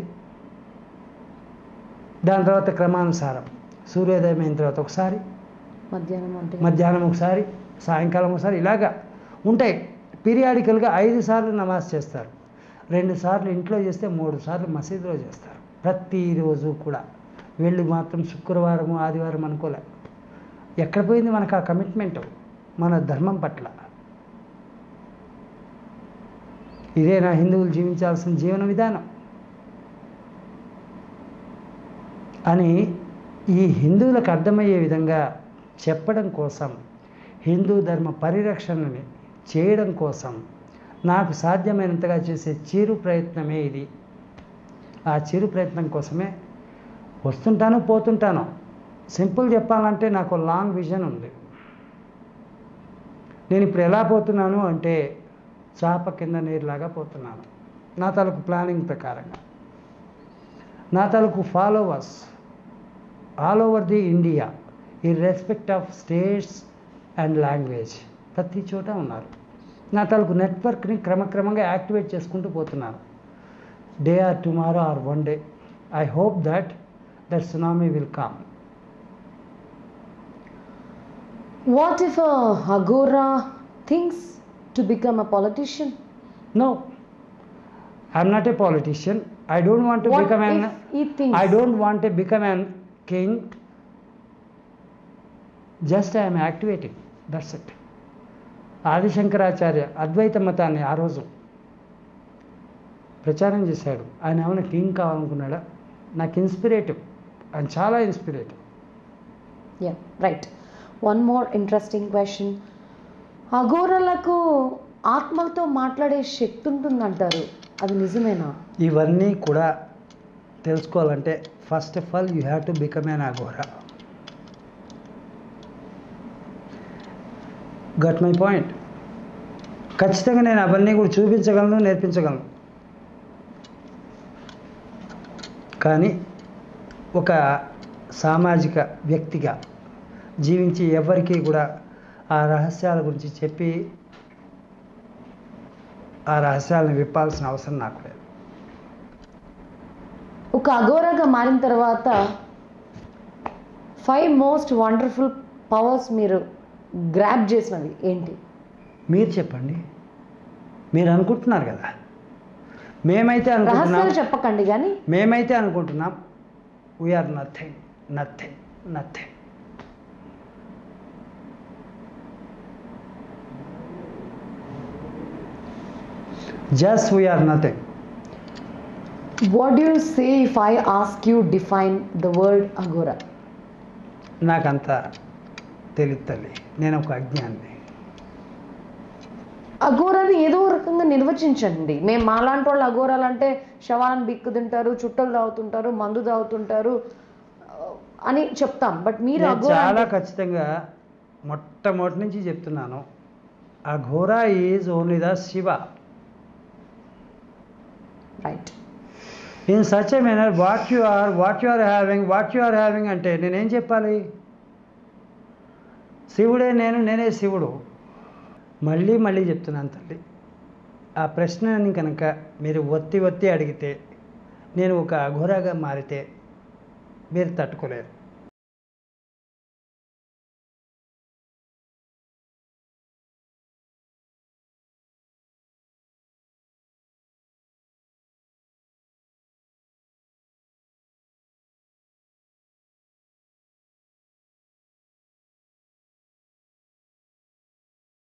Speaker 2: దాని తర్వాత క్రమానుసారం సూర్యోదయం అయిన తర్వాత ఒకసారి
Speaker 1: మధ్యాహ్నం అంటే
Speaker 2: మధ్యాహ్నం ఒకసారి సాయంకాలం ఒకసారి ఇలాగా ఉంటాయి పీరియాడికల్గా ఐదు సార్లు నమాజ్ చేస్తారు రెండు సార్లు ఇంట్లో చేస్తే మూడు సార్లు మసీదులో చేస్తారు ప్రతిరోజు కూడా వెళ్ళి మాత్రం శుక్రవారం ఆదివారం అనుకోలే ఎక్కడ పోయింది మనకు ఆ కమిట్మెంట్ మన ధర్మం పట్ల ఇదేనా హిందువులు జీవించాల్సిన జీవన విధానం అని ఈ హిందువులకు అర్థమయ్యే విధంగా చెప్పడం కోసం హిందూ ధర్మ పరిరక్షణని చేయడం కోసం నాకు సాధ్యమైనంతగా చేసే చిరు ప్రయత్నమే ఇది ఆ చిరు ప్రయత్నం కోసమే వస్తుంటాను పోతుంటాను సింపుల్ చెప్పాలంటే నాకు లాంగ్ విజన్ ఉంది నేను ఇప్పుడు ఎలా పోతున్నాను అంటే చాప కింద నీరులాగా పోతున్నాను నా తాలూకు ప్లానింగ్ ప్రకారంగా నా తాలూకు followers all over the India ఈ respect of states and language ప్రతి చోట ఉన్నారు నా తాలూకు నెట్వర్క్ని క్రమక్రమంగా యాక్టివేట్ చేసుకుంటూ పోతున్నాను day or tomorrow or one day I hope that that tsunami will come
Speaker 1: What if a Agora thinks to become a politician?
Speaker 2: No, I'm not a politician. I don't want to
Speaker 1: what
Speaker 2: become an.
Speaker 1: if he thinks?
Speaker 2: I don't want to become an king. Just I am activating. That's it. Adi Shankaracharya Advaita మతాన్ని ఆ రోజు ప్రచారం చేశాడు ఆయన ఏమైనా king కావాలనుకున్నాడా నాకు inspirative ఆయన చాలా inspirative
Speaker 1: Yeah, right. One more interesting question. అఘోరలకు ఆత్మలతో మాట్లాడే శక్తి ఉంటుందంటారు అది నిజమేనా
Speaker 2: ఇవన్నీ కూడా తెలుసుకోవాలంటే first of all you have to become an Aghora got my point ఖచ్చితంగా నేను అవన్నీ కూడా చూపించగలను నేర్పించగలను కానీ ఒక సామాజిక వ్యక్తిగా జీవించి ఎవరికీ కూడా ఆ రహస్యాల గురించి చెప్పి ఆ రహస్యాలను విప్పాల్సిన అవసరం నాకు లేదు
Speaker 1: ఒక అఘోరాగా మారిన తర్వాత ఫైవ్ మోస్ట్ వండర్ఫుల్ పవర్స్ మీరు గ్రాప్ చేసినవి ఏంటి
Speaker 2: మీరు చెప్పండి మీరు అనుకుంటున్నారు కదా మేమైతే అనుకుంటున్నాం
Speaker 1: రహస్యాలు చెప్పకండి కానీ
Speaker 2: మేమైతే అనుకుంటున్నాం we are nothing nothing nothing just we are nothing
Speaker 1: what do you say if I ask you define the word Aghora
Speaker 2: నాకంత తెలియదు తల్లి నేను ఒక అజ్ఞాన్ని
Speaker 1: అఘోరాని ఏదో రకంగా నిర్వచించండి మేము మాలాంటి వాళ్ళు అఘోరాలు అంటే శవాలను బిక్కు తింటారు చుట్టలు తాగుతుంటారు మందు తాగుతుంటారు ఆ, అని చెప్తాం బట్ మీరు
Speaker 2: నేను
Speaker 1: అఘోరా
Speaker 2: చాలా ఖచ్చితంగా మొట్టమొదటి నుంచి చెప్తున్నాను Aghora is only the Shiva
Speaker 1: right
Speaker 2: in such a manner what you are what you are having what you are having అంటే నేనేం చెప్పాలి శివుడే నేను నేనే శివుడు మళ్ళీ మళ్ళీ చెప్తున్నాను తల్లి ఆ ప్రశ్నని కనుక మీరు ఒత్తి ఒత్తి అడిగితే నేను ఒక అఘోరాగా మారితే మీరు తట్టుకోలేరు